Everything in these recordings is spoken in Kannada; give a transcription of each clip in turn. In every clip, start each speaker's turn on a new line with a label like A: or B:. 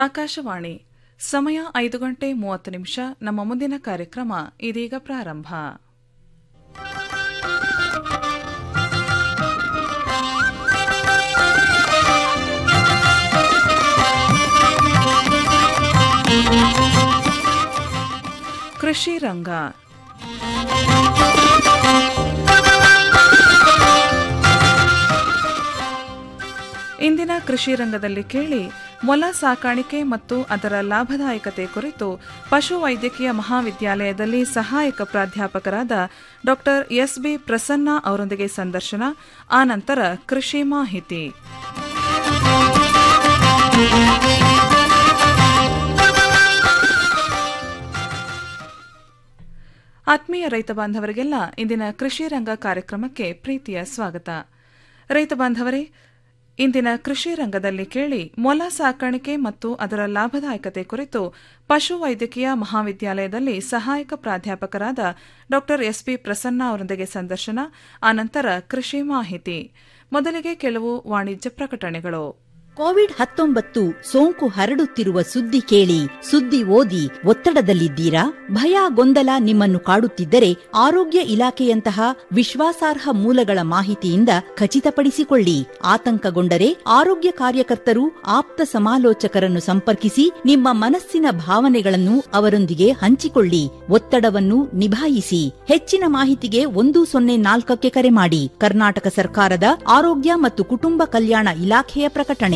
A: ಆಕಾಶವಾಣಿ ಸಮಯ ಐದು ಗಂಟೆ ಮೂವತ್ತು ನಿಮಿಷ ನಮ್ಮ ಮುಂದಿನ ಕಾರ್ಯಕ್ರಮ ಇದೀಗ ಪ್ರಾರಂಭ ಕೃಷಿ ರಂಗ ಇಂದಿನ ಕೃಷಿ ರಂಗದಲ್ಲಿ ಕೇಳಿ ಮೊಲ ಸಾಕಾಣಿಕೆ ಮತ್ತು ಅದರ ಲಾಭದಾಯಕತೆ ಕುರಿತು ಪಶು ವೈದ್ಯಕೀಯ ಮಹಾವಿದ್ಯಾಲಯದಲ್ಲಿ ಸಹಾಯಕ ಪ್ರಾಧ್ಯಾಪಕರಾದ ಡಾ ಎಸ್ಬಿ ಪ್ರಸನ್ನ ಅವರೊಂದಿಗೆ ಸಂದರ್ಶನ ಆನಂತರ ಕೃಷಿ ಮಾಹಿತಿ ಆತ್ಮೀಯ ರೈತ ಬಾಂಧವರಿಗೆಲ್ಲ ಇಂದಿನ ಕೃಷಿ ರಂಗ ಕಾರ್ಯಕ್ರಮಕ್ಕೆ ಪ್ರೀತಿಯ ಸ್ವಾಗತ ರೈತ ಬಾಂಧವರೇ ಇಂದಿನ ಕೃಷಿ ರಂಗದಲ್ಲಿ ಕೇಳಿ ಮೊಲ ಸಾಕಾಣಿಕೆ ಮತ್ತು ಅದರ ಲಾಭದಾಯಕತೆ ಕುರಿತು ಪಶು ವೈದ್ಯಕೀಯ ಮಹಾವಿದ್ಯಾಲಯದಲ್ಲಿ ಸಹಾಯಕ ಪ್ರಾಧ್ಯಾಪಕರಾದ ಡಾ ಎಸ್ಪಿ ಪ್ರಸನ್ನ ಅವರೊಂದಿಗೆ ಸಂದರ್ಶನ ಆನಂತರ ಕೃಷಿ ಮಾಹಿತಿ ಮೊದಲಿಗೆ ಕೆಲವು ವಾಣಿಜ್ಯ ಪ್ರಕಟಣೆಗಳು
B: ಕೋವಿಡ್ ಹತ್ತೊಂಬತ್ತು ಸೋಂಕು ಹರಡುತ್ತಿರುವ ಸುದ್ದಿ ಕೇಳಿ ಸುದ್ದಿ ಓದಿ ಒತ್ತಡದಲ್ಲಿದ್ದೀರಾ ಭಯ ಗೊಂದಲ ನಿಮ್ಮನ್ನು ಕಾಡುತ್ತಿದ್ದರೆ ಆರೋಗ್ಯ ಇಲಾಖೆಯಂತಹ ವಿಶ್ವಾಸಾರ್ಹ ಮೂಲಗಳ ಮಾಹಿತಿಯಿಂದ ಖಚಿತಪಡಿಸಿಕೊಳ್ಳಿ ಆತಂಕಗೊಂಡರೆ ಆರೋಗ್ಯ ಕಾರ್ಯಕರ್ತರು ಆಪ್ತ ಸಮಾಲೋಚಕರನ್ನು ಸಂಪರ್ಕಿಸಿ ನಿಮ್ಮ ಮನಸ್ಸಿನ ಭಾವನೆಗಳನ್ನು ಅವರೊಂದಿಗೆ ಹಂಚಿಕೊಳ್ಳಿ ಒತ್ತಡವನ್ನು ನಿಭಾಯಿಸಿ ಹೆಚ್ಚಿನ ಮಾಹಿತಿಗೆ ಒಂದು ಸೊನ್ನೆ ನಾಲ್ಕಕ್ಕೆ ಕರೆ ಮಾಡಿ ಕರ್ನಾಟಕ ಸರ್ಕಾರದ ಆರೋಗ್ಯ ಮತ್ತು ಕುಟುಂಬ ಕಲ್ಯಾಣ ಇಲಾಖೆಯ ಪ್ರಕಟಣೆ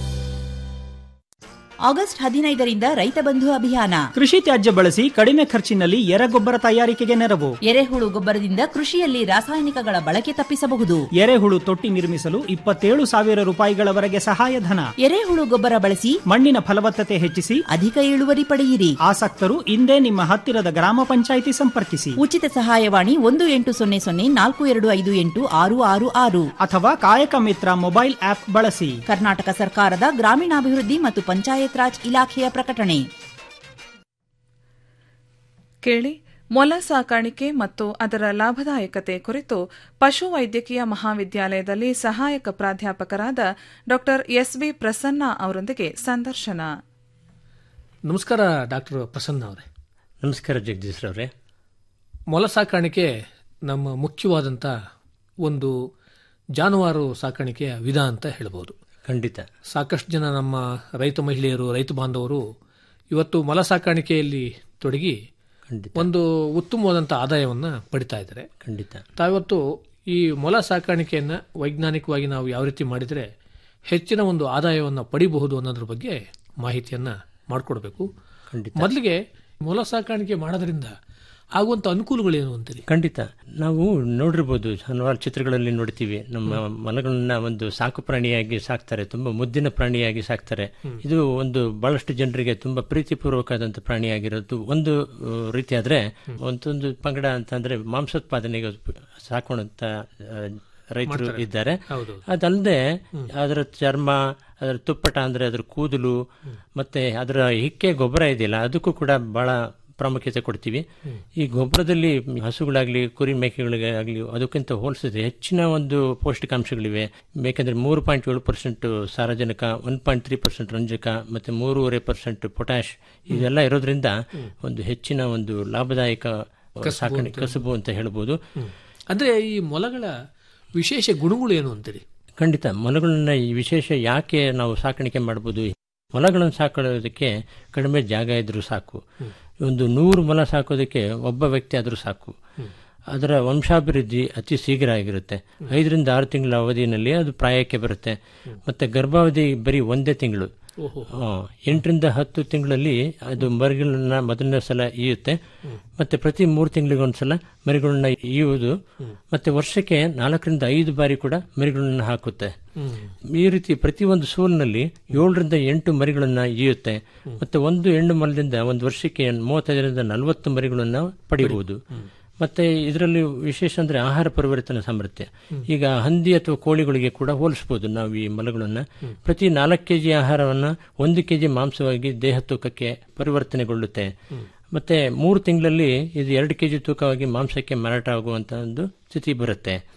B: ಆಗಸ್ಟ್ ಹದಿನೈದರಿಂದ ರೈತ ಬಂಧು ಅಭಿಯಾನ
C: ಕೃಷಿ ತ್ಯಾಜ್ಯ ಬಳಸಿ ಕಡಿಮೆ ಖರ್ಚಿನಲ್ಲಿ ಎರೆಗೊಬ್ಬರ ತಯಾರಿಕೆಗೆ ನೆರವು
B: ಎರೆಹುಳು ಗೊಬ್ಬರದಿಂದ ಕೃಷಿಯಲ್ಲಿ ರಾಸಾಯನಿಕಗಳ ಬಳಕೆ ತಪ್ಪಿಸಬಹುದು
C: ಎರೆಹುಳು ತೊಟ್ಟಿ ನಿರ್ಮಿಸಲು ಇಪ್ಪತ್ತೇಳು ಸಾವಿರ ರೂಪಾಯಿಗಳವರೆಗೆ ಸಹಾಯಧನ
B: ಎರೆಹುಳು ಗೊಬ್ಬರ ಬಳಸಿ
C: ಮಣ್ಣಿನ ಫಲವತ್ತತೆ ಹೆಚ್ಚಿಸಿ
B: ಅಧಿಕ ಇಳುವರಿ ಪಡೆಯಿರಿ
C: ಆಸಕ್ತರು ಇಂದೇ ನಿಮ್ಮ ಹತ್ತಿರದ ಗ್ರಾಮ ಪಂಚಾಯಿತಿ ಸಂಪರ್ಕಿಸಿ
B: ಉಚಿತ ಸಹಾಯವಾಣಿ ಒಂದು ಎಂಟು ಸೊನ್ನೆ ಸೊನ್ನೆ ನಾಲ್ಕು ಎರಡು ಐದು ಎಂಟು ಆರು ಆರು ಆರು
C: ಅಥವಾ ಕಾಯಕ ಮಿತ್ರ ಮೊಬೈಲ್ ಆಪ್ ಬಳಸಿ
B: ಕರ್ನಾಟಕ ಸರ್ಕಾರದ ಗ್ರಾಮೀಣಾಭಿವೃದ್ಧಿ ಮತ್ತು ಪಂಚಾಯತ್ ರಾಜ್ ಇಲಾಖೆಯ ಪ್ರಕಟಣೆ
A: ಕೇಳಿ ಮೊಲ ಸಾಕಾಣಿಕೆ ಮತ್ತು ಅದರ ಲಾಭದಾಯಕತೆ ಕುರಿತು ಪಶು ವೈದ್ಯಕೀಯ ಮಹಾವಿದ್ಯಾಲಯದಲ್ಲಿ ಸಹಾಯಕ ಪ್ರಾಧ್ಯಾಪಕರಾದ ಡಾ ಎಸ್ಬಿ ಪ್ರಸನ್ನ ಅವರೊಂದಿಗೆ ಸಂದರ್ಶನ
D: ನಮಸ್ಕಾರ ಡಾಕ್ಟರ್ ಪ್ರಸನ್ನ ಅವರೇ
E: ನಮಸ್ಕಾರ ಜಗದೀಶ್ ಅವರೇ
D: ಮೊಲ ಸಾಕಾಣಿಕೆ ನಮ್ಮ ಮುಖ್ಯವಾದಂಥ ಒಂದು ಜಾನುವಾರು ಸಾಕಾಣಿಕೆಯ ವಿಧ ಅಂತ ಹೇಳ್ಬೋದು
E: ಖಂಡಿತ
D: ಸಾಕಷ್ಟು ಜನ ನಮ್ಮ ರೈತ ಮಹಿಳೆಯರು ರೈತ ಬಾಂಧವರು ಇವತ್ತು ಮೊಲ ಸಾಕಾಣಿಕೆಯಲ್ಲಿ ತೊಡಗಿ
E: ಖಂಡಿತ
D: ಒಂದು ಉತ್ತಮವಾದಂಥ ಆದಾಯವನ್ನು ಪಡಿತಾ ಇದ್ದಾರೆ
E: ಖಂಡಿತ
D: ತಾವಿವತ್ತು ಈ ಮೊಲ ಸಾಕಾಣಿಕೆಯನ್ನು ವೈಜ್ಞಾನಿಕವಾಗಿ ನಾವು ಯಾವ ರೀತಿ ಮಾಡಿದರೆ ಹೆಚ್ಚಿನ ಒಂದು ಆದಾಯವನ್ನು ಪಡಿಬಹುದು ಅನ್ನೋದ್ರ ಬಗ್ಗೆ ಮಾಹಿತಿಯನ್ನು ಮಾಡಿಕೊಡ್ಬೇಕು
E: ಖಂಡಿತ
D: ಮೊದಲಿಗೆ ಮೊಲ ಸಾಕಾಣಿಕೆ ಮಾಡೋದ್ರಿಂದ ಆಗುವಂಥ ಅನುಕೂಲಗಳೇನು ಅಂತೀರಿ
E: ಖಂಡಿತ ನಾವು ನೋಡಿರ್ಬೋದು ಹಲವಾರು ಚಿತ್ರಗಳಲ್ಲಿ ನೋಡ್ತೀವಿ ನಮ್ಮ ಮನಗಳನ್ನ ಒಂದು ಸಾಕು ಪ್ರಾಣಿಯಾಗಿ ಸಾಕ್ತಾರೆ ತುಂಬಾ ಮುದ್ದಿನ ಪ್ರಾಣಿಯಾಗಿ ಸಾಕ್ತಾರೆ ಇದು ಒಂದು ಬಹಳಷ್ಟು ಜನರಿಗೆ ತುಂಬಾ ಪ್ರೀತಿಪೂರ್ವಕವಾದಂಥ ಪ್ರಾಣಿಯಾಗಿರೋದು ಒಂದು ಆ, ರೀತಿ ಆದ್ರೆ ಒಂದೊಂದು ಪಂಗಡ ಅಂತಂದ್ರೆ ಮಾಂಸೋತ್ಪಾದನೆಗೆ ಸಾಕೋಣಂತ ಆ, ರೈತರು ಇದ್ದಾರೆ
D: ಹೌದು
E: ಅದಲ್ಲದೆ ಅದರ ಚರ್ಮ ಅದರ ತುಪ್ಪಟ ಅಂದ್ರೆ ಅದರ ಕೂದಲು ಮತ್ತೆ ಅದರ ಹಿಕ್ಕೆ ಗೊಬ್ಬರ ಇದೆಯಲ್ಲ ಅದಕ್ಕೂ ಕೂಡ ಬಹಳ ಪ್ರಾಮುಖ್ಯತೆ ಕೊಡ್ತೀವಿ ಈ ಗೊಬ್ಬರದಲ್ಲಿ ಹಸುಗಳಾಗ್ಲಿ ಕುರಿ ಮೇಕೆಗಳಿಗಾಗ್ಲಿ ಅದಕ್ಕಿಂತ ಹೋಲಿಸಿದ್ರೆ ಹೆಚ್ಚಿನ ಒಂದು ಪೌಷ್ಟಿಕಾಂಶಗಳಿವೆ ಬೇಕಂದ್ರೆ ಮೂರು ಪಾಯಿಂಟ್ ಏಳು ಪರ್ಸೆಂಟ್ ಸಾರಜನಕ ಒನ್ ಪಾಯಿಂಟ್ ತ್ರೀ ಪರ್ಸೆಂಟ್ ರಂಜಕ ಮತ್ತೆ ಮೂರುವರೆ ಪರ್ಸೆಂಟ್ ಪೊಟ್ಯಾಶ್ ಇದೆಲ್ಲ ಇರೋದ್ರಿಂದ ಒಂದು ಹೆಚ್ಚಿನ ಒಂದು ಲಾಭದಾಯಕ ಸಾಕಣೆ ಕಸುಬು ಅಂತ ಹೇಳ್ಬೋದು
D: ಅಂದ್ರೆ ಈ ಮೊಲಗಳ ವಿಶೇಷ ಗುಣಗಳು ಏನು ಅಂತೀರಿ
E: ಖಂಡಿತ ಮೊಲಗಳನ್ನ ಈ ವಿಶೇಷ ಯಾಕೆ ನಾವು ಸಾಕಾಣಿಕೆ ಮಾಡ್ಬೋದು ಮೊಲಗಳನ್ನು ಸಾಕೊಳ್ಳೋದಕ್ಕೆ ಕಡಿಮೆ ಜಾಗ ಇದ್ರೂ ಸಾಕು ಒಂದು ನೂರು ಮೊಲ ಸಾಕೋದಕ್ಕೆ ಒಬ್ಬ ವ್ಯಕ್ತಿ ಆದರೂ ಸಾಕು ಅದರ ವಂಶಾಭಿವೃದ್ಧಿ ಅತಿ ಶೀಘ್ರ ಆಗಿರುತ್ತೆ ಐದರಿಂದ ಆರು ತಿಂಗಳ ಅವಧಿಯಲ್ಲಿ ಅದು ಪ್ರಾಯಕ್ಕೆ ಬರುತ್ತೆ ಮತ್ತೆ ಗರ್ಭಾವಧಿ ಬರೀ ಒಂದೇ ತಿಂಗಳು ಆ, ಎಂಟರಿಂದ ಹತ್ತು ತಿಂಗಳಲ್ಲಿ ಅದು ಮರಿಗಳನ್ನ ಮೊದಲನೇ ಸಲ ಈಯುತ್ತೆ ಮತ್ತೆ ಪ್ರತಿ ಮೂರು ತಿಂಗಳಿಗೊಂದ್ಸಲ ಮರಿಗಳನ್ನ ಈಯುವುದು ಮತ್ತೆ ವರ್ಷಕ್ಕೆ ನಾಲ್ಕರಿಂದ ಐದು ಬಾರಿ ಕೂಡ ಮರಿಗಳನ್ನ ಹಾಕುತ್ತೆ ಈ ರೀತಿ ಪ್ರತಿಯೊಂದು ಸೂಲಿನಲ್ಲಿ ಏಳರಿಂದ ಎಂಟು ಮರಿಗಳನ್ನ ಈಯುತ್ತೆ ಮತ್ತೆ ಒಂದು ಹೆಣ್ಣು ಮಲದಿಂದ ಒಂದು ವರ್ಷಕ್ಕೆ ಮೂವತ್ತೈದರಿಂದ ನಲವತ್ತು ಮರಿಗಳನ್ನ ಪಡೆಯಬಹುದು ಮತ್ತೆ ಇದರಲ್ಲಿ ವಿಶೇಷ ಅಂದ್ರೆ ಆಹಾರ ಪರಿವರ್ತನೆ ಸಾಮರ್ಥ್ಯ ಈಗ ಹಂದಿ ಅಥವಾ ಕೋಳಿಗಳಿಗೆ ಕೂಡ ಹೋಲಿಸಬಹುದು ನಾವು ಈ ಮಲಗಳನ್ನ ಪ್ರತಿ ನಾಲ್ಕು ಕೆಜಿ ಆಹಾರವನ್ನ ಒಂದು ಕೆಜಿ ಮಾಂಸವಾಗಿ ದೇಹ ತೂಕಕ್ಕೆ ಪರಿವರ್ತನೆಗೊಳ್ಳುತ್ತೆ ಮತ್ತೆ ಮೂರು ತಿಂಗಳಲ್ಲಿ ಇದು ಎರಡು ಕೆಜಿ ತೂಕವಾಗಿ ಮಾಂಸಕ್ಕೆ ಮಾರಾಟ ಆಗುವಂತ ಒಂದು ಸ್ಥಿತಿ ಬರುತ್ತೆ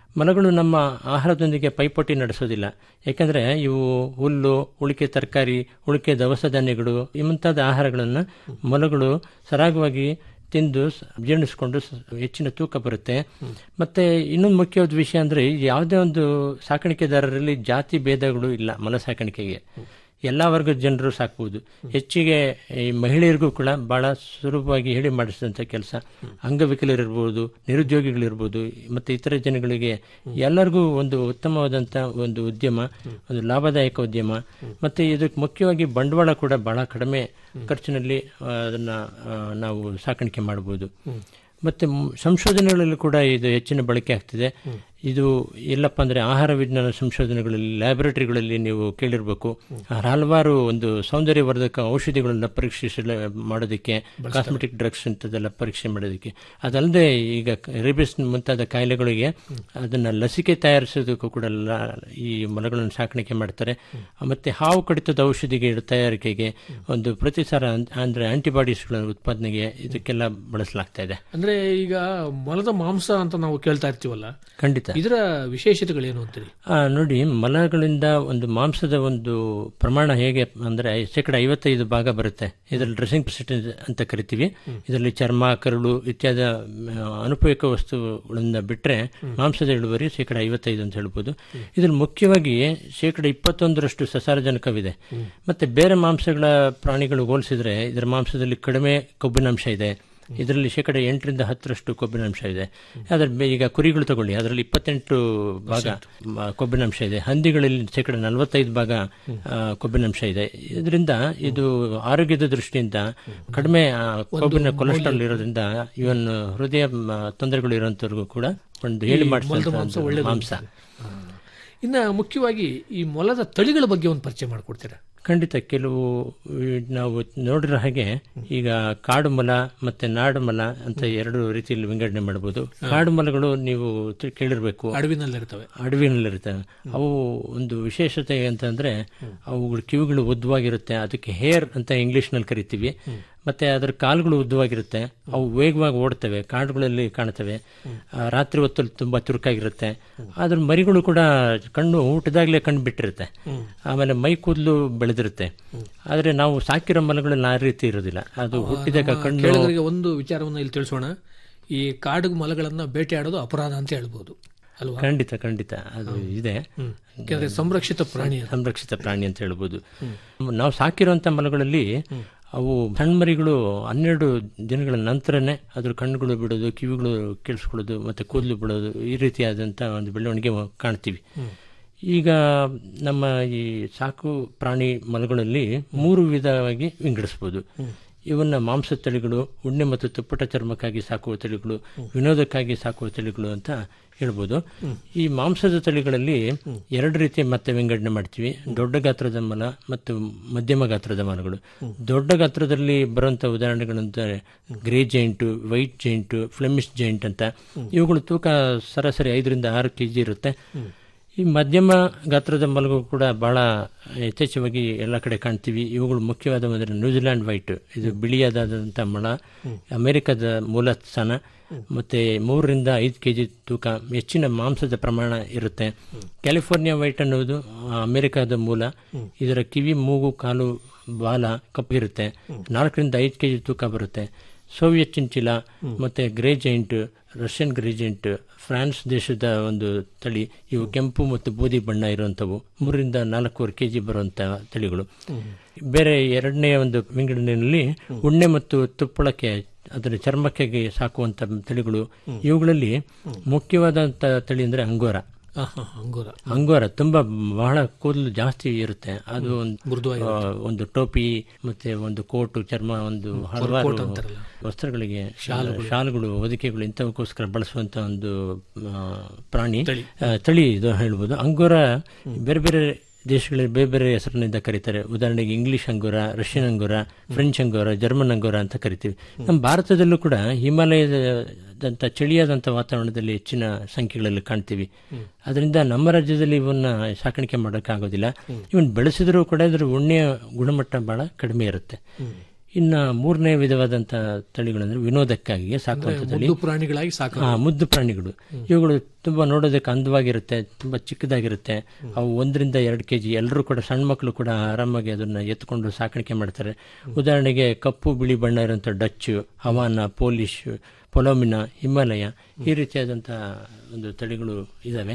E: ಮೊಲಗಳು ನಮ್ಮ ಆಹಾರದೊಂದಿಗೆ ಪೈಪೋಟಿ ನಡೆಸೋದಿಲ್ಲ ಯಾಕಂದ್ರೆ ಇವು ಹುಲ್ಲು ಉಳಿಕೆ ತರಕಾರಿ ಉಳಿಕೆ ದವಸ ಧಾನ್ಯಗಳು ಈ ಮುಂತಾದ ಆಹಾರಗಳನ್ನು ಮೊಲಗಳು ಸರಾಗವಾಗಿ ತಿಂದು ಸ- ಜೀರ್ಣಿಸ್ಕೊಂಡು ಸ- ಹೆಚ್ಚಿನ ತೂಕ ಬರುತ್ತೆ ಮತ್ತೆ ಇನ್ನೊಂದು ಮುಖ್ಯವಾದ ವಿಷಯ ಅಂದ್ರೆ ಯಾವುದೇ ಒಂದು ಸಾಕಾಣಿಕೆದಾರರಲ್ಲಿ ಜಾತಿ ಭೇದಗಳು ಇಲ್ಲ ಮೊಲ ಸಾಕಾಣಿಕೆಗೆ ಎಲ್ಲ ವರ್ಗದ ಜನರು ಸಾಕಬಹುದು ಹೆಚ್ಚಿಗೆ ಈ ಮಹಿಳೆಯರಿಗೂ ಕೂಡ ಬಹಳ ಸುಲಭವಾಗಿ ಹೇಳಿ ಮಾಡಿಸಿದಂಥ ಕೆಲಸ ಅಂಗವಿಕಲರಿರ್ಬೋದು ನಿರುದ್ಯೋಗಿಗಳಿರ್ಬೋದು ಮತ್ತೆ ಇತರ ಜನಗಳಿಗೆ ಎಲ್ಲರಿಗೂ ಒಂದು ಉತ್ತಮವಾದಂಥ ಒಂದು ಉದ್ಯಮ ಒಂದು ಲಾಭದಾಯಕ ಉದ್ಯಮ ಮತ್ತೆ ಇದಕ್ಕೆ ಮುಖ್ಯವಾಗಿ ಬಂಡವಾಳ ಕೂಡ ಬಹಳ ಕಡಿಮೆ ಖರ್ಚಿನಲ್ಲಿ ಆ, ಅದನ್ನ ಆ, ನಾವು ಸಾಕಾಣಿಕೆ ಮಾಡಬಹುದು ಮತ್ತೆ ಮ್- ಸಂಶೋಧನೆಗಳಲ್ಲಿ ಕೂಡ ಇದು ಹೆಚ್ಚಿನ ಬಳಕೆ ಆಗ್ತಿದೆ ಇದು ಎಲ್ಲಪ್ಪ ಅಂದ್ರೆ ಆಹಾರ ವಿಜ್ಞಾನ ಸಂಶೋಧನೆಗಳಲ್ಲಿ ಲ್ಯಾಬೊರೇಟರಿಗಳಲ್ಲಿ ನೀವು ಕೇಳಿರ್ಬೇಕು ಹಲವಾರು ಒಂದು ಸೌಂದರ್ಯವರ್ಧಕ ಔಷಧಿಗಳನ್ನ ಪರೀಕ್ಷಿಸಲು ಮಾಡೋದಕ್ಕೆ ಕಾಸ್ಮೆಟಿಕ್ ಡ್ರಗ್ಸ್ ಇಂಥದ್ದೆಲ್ಲ ಪರೀಕ್ಷೆ ಮಾಡೋದಕ್ಕೆ ಅದಲ್ಲದೆ ಈಗ ರೇಬಿಸ್ ಮುಂತಾದ ಕಾಯಿಲೆಗಳಿಗೆ ಅದನ್ನ ಲಸಿಕೆ ತಯಾರಿಸೋದಕ್ಕೂ ಕೂಡ ಲ- ಈ ಮೊಲಗಳನ್ನು ಸಾಕಾಣಿಕೆ ಮಾಡ್ತಾರೆ ಮತ್ತೆ ಹಾವು ಕಡಿತದ ಔಷಧಿಗೆ ತಯಾರಿಕೆಗೆ ಒಂದು ಪ್ರತಿಸಾರ ಅನ್- ಅಂದ್ರೆ ಆಂಟಿಬಾಡೀಸ್ಗಳ ಉತ್ಪಾದನೆಗೆ ಇದಕ್ಕೆಲ್ಲ ಬಳಸಲಾಗ್ತಾ ಇದೆ
D: ಅಂದ್ರೆ ಈಗ ಮೊಲದ ಮಾಂಸ ಅಂತ ನಾವು ಕೇಳ್ತಾ ಇರ್ತೀವಲ್ಲ
E: ಖಂಡಿತ
D: ಇದರ ವಿಶೇಷತೆಗಳೇನು ಅಂತೀರಿ
E: ಆ, ನೋಡಿ ಮಲಗಳಿಂದ ಒಂದು ಮಾಂಸದ ಒಂದು ಪ್ರಮಾಣ ಹೇಗೆ ಅಂದ್ರೆ ಶೇಕಡ ಐವತ್ತೈದು ಭಾಗ ಬರುತ್ತೆ ಇದರಲ್ಲಿ ಡ್ರೆಸ್ಸಿಂಗ್ ಪರ್ಸೆಂಟೇಜ್ ಅಂತ ಕರಿತೀವಿ ಇದರಲ್ಲಿ ಚರ್ಮ ಕರುಳು ಇತ್ಯಾದಿ ಆ, ಅನುಪಯೋಗ ವಸ್ತುಗಳಿಂದ ಬಿಟ್ರೆ ಮಾಂಸದ ಇಳುವರಿ ಶೇಕಡ ಐವತ್ತೈದು ಅಂತ ಹೇಳ್ಬೋದು ಇದ್ರಲ್ಲಿ ಮುಖ್ಯವಾಗಿ ಶೇಕಡ ಇಪ್ಪತ್ತೊಂದರಷ್ಟು ಸಸಾರಜನಕವಿದೆ ಮತ್ತೆ ಬೇರೆ ಮಾಂಸಗಳ ಪ್ರಾಣಿಗಳು ಹೋಲಿಸಿದ್ರೆ ಇದರ ಮಾಂಸದಲ್ಲಿ ಕಡಿಮೆ ಕೊಬ್ಬಿನಾಂಶ ಇದೆ ಇದರಲ್ಲಿ ಶೇಕಡ ಎಂಟರಿಂದ ಹತ್ತರಷ್ಟು ಕೊಬ್ಬಿನಾಂಶ ಇದೆ ಅದರ ಬೆ- ಈಗ ಕುರಿಗಳು ತಗೊಳ್ಳಿ ಅದರಲ್ಲಿ ಇಪ್ಪತ್ತೆಂಟು ಭಾಗ ಮ- ಕೊಬ್ಬಿನಾಂಶ ಇದೆ ಹಂದಿಗಳಲ್ಲಿ ಶೇಕಡ ನಲವತ್ತೈದು ಭಾಗ ಆ, ಕೊಬ್ಬಿನಾಂಶ ಇದೆ ಇದರಿಂದ ಇದು ಆರೋಗ್ಯದ ದೃಷ್ಟಿಯಿಂದ ಕಡಿಮೆ ಆ, ಕೊಬ್ಬಿನ ಕೊಲೆಸ್ಟ್ರಾಲ್ ಇರೋದ್ರಿಂದ ಇವನ್ ಹೃದಯ ಮ, ತೊಂದರೆಗಳು ಇರೋಂಥವ್ರಿಗೂ ಕೂಡ ಒಂದು ಹೇಳಿ
D: ಮೊಲದ ಮಾಂಸ
E: ಮಾಡಿಸಿದ
D: ಒಳ್ಳೆಯದು
E: ಮಾಂಸ
D: ಇನ್ನ ಮುಖ್ಯವಾಗಿ ಈ ಮೊಲದ ತಳಿಗಳ ಬಗ್ಗೆ ಒಂದು ಪರಿಚಯ ಮಾಡಿಕೊಡ್ತೀರಾ
E: ಖಂಡಿತ ಕೆಲವು ಈ ನಾವು ನೋಡಿರೋ ಹಾಗೆ ಈಗ ಕಾಡು ಮೊಲ ಮತ್ತೆ ನಾಡು ಮೊಲ ಅಂತ ಎರಡು ರೀತಿಯಲ್ಲಿ ವಿಂಗಡಣೆ ಮಾಡಬಹುದು ಕಾಡು ಮೊಲಗಳು ನೀವು ತಿ- ಕೇಳಿರ್ಬೇಕು
D: ಅಡವಿನಲ್ಲಿರ್ತವೆ
E: ಅಡವಿನಲ್ಲಿರ್ತವೆ ಅವು ಒಂದು ವಿಶೇಷತೆ ಅಂತಂದ್ರೆ ಅವುಗಳ ಕಿವಿಗಳು ಉದ್ದವಾಗಿರುತ್ತೆ ಅದಕ್ಕೆ ಹೇರ್ ಅಂತ ಇಂಗ್ಲಿಷ್ನಲ್ಲಿ ಕರಿತೀವಿ ಮತ್ತೆ ಅದರ ಕಾಲುಗಳು ಉದ್ದವಾಗಿರುತ್ತೆ ಅವು ವೇಗವಾಗಿ ಓಡ್ತವೆ ಕಾಡುಗಳಲ್ಲಿ ಕಾಣ್ತವೆ ಆ, ರಾತ್ರಿ ಹೊತ್ತಲ್ಲಿ ತುಂಬಾ ಚುರುಕಾಗಿರುತ್ತೆ ಅದ್ರ ಮರಿಗಳು ಕೂಡ ಕಣ್ಣು ಊಟದಾಗ್ಲೇ ಕಣ್ಣು ಬಿಟ್ಟಿರುತ್ತೆ ಆಮೇಲೆ ಮೈ ಕೂದಲು ಬೆಳೆದಿರುತ್ತೆ ಆದ್ರೆ ನಾವು ಸಾಕಿರೋ ಮಲಗಳಲ್ಲಿ ಆ ರೀತಿ ಇರೋದಿಲ್ಲ ಅದು ಹುಟ್ಟಿದಾಗ ಕಣ್ಣು
D: ಕೇಳಿದ್ರಿಗೆ ಒಂದು ವಿಚಾರವನ್ನ ಇಲ್ಲಿ ತಿಳಿಸೋಣ ಈ ಕಾಡು ಮೊಲಗಳನ್ನ ಬೇಟೆಯಾಡೋದು ಅಪರಾಧ ಅಂತ ಹೇಳ್ಬೋದು ಅಲ್ವಾ
E: ಖಂಡಿತ ಖಂಡಿತ ಅದು ಇದೆ
D: ಯಾಕಂದ್ರೆ ಸಂರಕ್ಷಿತ ಪ್ರಾಣಿ ಅದು.
E: ಸಂರಕ್ಷಿತ ಪ್ರಾಣಿ ಅಂತ ಹೇಳ್ಬೋದು ನಾವು ಸಾಕಿರುವಂತ ಮಲಗಳಲ್ಲಿ ಅವು ಸಣ್ಣ ಮರಿಗಳು ಹನ್ನೆರಡು ದಿನಗಳ ನಂತರನೇ ಅದ್ರ ಕಣ್ಣುಗಳು ಬಿಡೋದು ಕಿವಿಗಳು ಕೇಳಿಸ್ಕೊಳ್ಳೋದು ಮತ್ತೆ ಕೂದಲು ಬಿಡೋದು ಈ ರೀತಿಯಾದಂಥ ಒಂದು ಬೆಳವಣಿಗೆ ಕಾಣ್ತೀವಿ ಈಗ ನಮ್ಮ ಈ ಸಾಕು ಪ್ರಾಣಿ ಮಲಗಳಲ್ಲಿ ಮೂರು ವಿಧವಾಗಿ ವಿಂಗಡಿಸ್ಬೋದು ಇವನ್ನ ಮಾಂಸ ತಳಿಗಳು ಉಣ್ಣೆ ಮತ್ತು ತುಪ್ಪಟ ಚರ್ಮಕ್ಕಾಗಿ ಸಾಕುವ ತಳಿಗಳು ವಿನೋದಕ್ಕಾಗಿ ಸಾಕುವ ತಳಿಗಳು ಅಂತ ಹೇಳ್ಬೋದು ಈ ಮಾಂಸದ ತಳಿಗಳಲ್ಲಿ ಎರಡು ರೀತಿಯ ಮತ್ತೆ ವಿಂಗಡಣೆ ಮಾಡ್ತೀವಿ ದೊಡ್ಡ ಗಾತ್ರದ ಮಲ ಮತ್ತು ಮಧ್ಯಮ ಗಾತ್ರದ ಮಲಗಳು ದೊಡ್ಡ ಗಾತ್ರದಲ್ಲಿ ಬರುವಂತ ಉದಾಹರಣೆಗಳಂತಾರೆ grey giant white giant Flemish giant ಅಂತ ಇವುಗಳು ತೂಕ ಸರಾಸರಿ ಐದರಿಂದ ಆರು ಕೆಜಿ ಇರುತ್ತೆ ಈ ಮಧ್ಯಮ ಗಾತ್ರದ ಮಲಗು ಕೂಡ ಬಹಳ ಯಥೇಚ್ಛವಾಗಿ ಎಲ್ಲ ಕಡೆ ಕಾಣ್ತೀವಿ ಇವುಗಳು ಮುಖ್ಯವಾದ ಅಂದರೆ ನ್ಯೂಜಿಲ್ಯಾಂಡ್ ವೈಟ್ ಇದು ಬಿಳಿಯಾದಂಥ ಮಳ ಅಮೆರಿಕದ ಮೂಲ ಸ್ಥಾನ ಮತ್ತೆ ಮೂರರಿಂದ ಐದು ಕೆಜಿ ತೂಕ ಹೆಚ್ಚಿನ ಮಾಂಸದ ಪ್ರಮಾಣ ಇರುತ್ತೆ ಕ್ಯಾಲಿಫೋರ್ನಿಯಾ ವೈಟ್ ಅನ್ನೋದು ಆ, ಅಮೆರಿಕದ ಮೂಲ ಇದರ ಕಿವಿ ಮೂಗು ಕಾಲು ಬಾಲ ಕಪ್ಪಿರುತ್ತೆ ನಾಲ್ಕರಿಂದ ಐದು ಕೆಜಿ ತೂಕ ಬರುತ್ತೆ ಸೋವಿಯತ್ ಚಿಂಚಿಲ ಮತ್ತೆ grey giant Russian grey giant France ದೇಶದ ಒಂದು ತಳಿ ಇವು ಕೆಂಪು ಮತ್ತು ಬೂದಿ ಬಣ್ಣ ಇರುವಂಥವು ಮೂರರಿಂದ ನಾಲ್ಕೂವರೆ ಕೆ ಜಿ ಬರುವಂಥ ತಳಿಗಳು ಬೇರೆ ಎರಡನೇ ಒಂದು ವಿಂಗಡಣೆಯಲ್ಲಿ ಉಣ್ಣೆ ಮತ್ತು ತುಪ್ಪಳಕ್ಕೆ ಅದರ ಚರ್ಮಕ್ಕೆ ಸಾಕುವಂತ ತಳಿಗಳು ಇವುಗಳಲ್ಲಿ ಮುಖ್ಯವಾದಂಥ ತಳಿ ಅಂದ್ರೆ ಅಂಗೋರ
D: ಆ, ಹಾ, ಅಂಗೂರ
E: ಅಂಗೋರ ತುಂಬಾ ಬಹಳ ಕೂದಲು ಜಾಸ್ತಿ ಇರುತ್ತೆ ಅದು ಒಂದು
D: ಮೃದುವಾಗಿ
E: ಆ, ಒಂದು ಟೋಪಿ ಮತ್ತೆ ಒಂದು ಕೋಟು ಚರ್ಮ ಒಂದು ಹಲವಾರು ವಸ್ತ್ರಗಳಿಗೆ ಶಾಲುಗಳು ಹೊದಿಕೆಗಳು ಇಂಥವಕ್ಕೋಸ್ಕರ ಬಳಸುವಂತ ಒಂದು ಆ, ಪ್ರಾಣಿ ಆ, ತಳಿ ಇದು ಹೇಳ್ಬೋದು ಅಂಗೋರ ಬೇರೆ ಬೇರೆ ದೇಶಗಳಲ್ಲಿ ಬೇರೆ ಬೇರೆ ಹೆಸರಿನಿಂದ ಕರೀತಾರೆ ಉದಾಹರಣೆಗೆ English angora Russian angora French angora German angora ಅಂತ ಕರಿತೀವಿ ನಮ್ಮ ಭಾರತದಲ್ಲೂ ಕೂಡ ಹಿಮಾಲಯದಂಥ ಚಳಿಯಾದಂಥ ವಾತಾವರಣದಲ್ಲಿ ಹೆಚ್ಚಿನ ಸಂಖ್ಯೆಗಳಲ್ಲಿ ಕಾಣ್ತೀವಿ ಅದರಿಂದ ನಮ್ಮ ರಾಜ್ಯದಲ್ಲಿ ಇವನ್ನ ಸಾಕಾಣಿಕೆ ಮಾಡೋಕ್ಕಾಗೋದಿಲ್ಲ ಇವನ್ ಬೆಳೆಸಿದರೂ ಕೂಡ ಇದರ ಉಣ್ಣೆಯ ಗುಣಮಟ್ಟ ಬಹಳ ಕಡಿಮೆ ಇರುತ್ತೆ ಇನ್ನ ಮೂರನೇ ವಿಧವಾದಂತ ತಳಿಗಳಂದ್ರೆ ವಿನೋದಕ್ಕಾಗಿ ಸಾಕುವಂತ ತಳಿ
D: ಮುದ್ದು ಪ್ರಾಣಿಗಳಾಗಿ ಸಾಕು
E: ಆ, ಮುದ್ದು ಪ್ರಾಣಿಗಳು ಇವುಗಳು ತುಂಬಾ ನೋಡೋದಕ್ಕೆ ಅಂದವಾಗಿರುತ್ತೆ ತುಂಬಾ ಚಿಕ್ಕದಾಗಿರುತ್ತೆ ಅವು ಒಂದರಿಂದ ಎರಡು ಕೆಜಿ ಎಲ್ಲರೂ ಕೂಡ ಸಣ್ಣ ಮಕ್ಕಳು ಕೂಡ ಆರಾಮಾಗಿ ಅದನ್ನ ಎತ್ಕೊಂಡು ಸಾಕಾಣಿಕೆ ಮಾಡ್ತಾರೆ ಉದಾಹರಣೆಗೆ ಕಪ್ಪು ಬಿಳಿ ಬಣ್ಣ ಇರುವಂತ Dutch Havana Polish Palomino Himalaya ಈ ರೀತಿಯಾದಂತಹ ಒಂದು ತಳಿಗಳು ಇದಾವೆ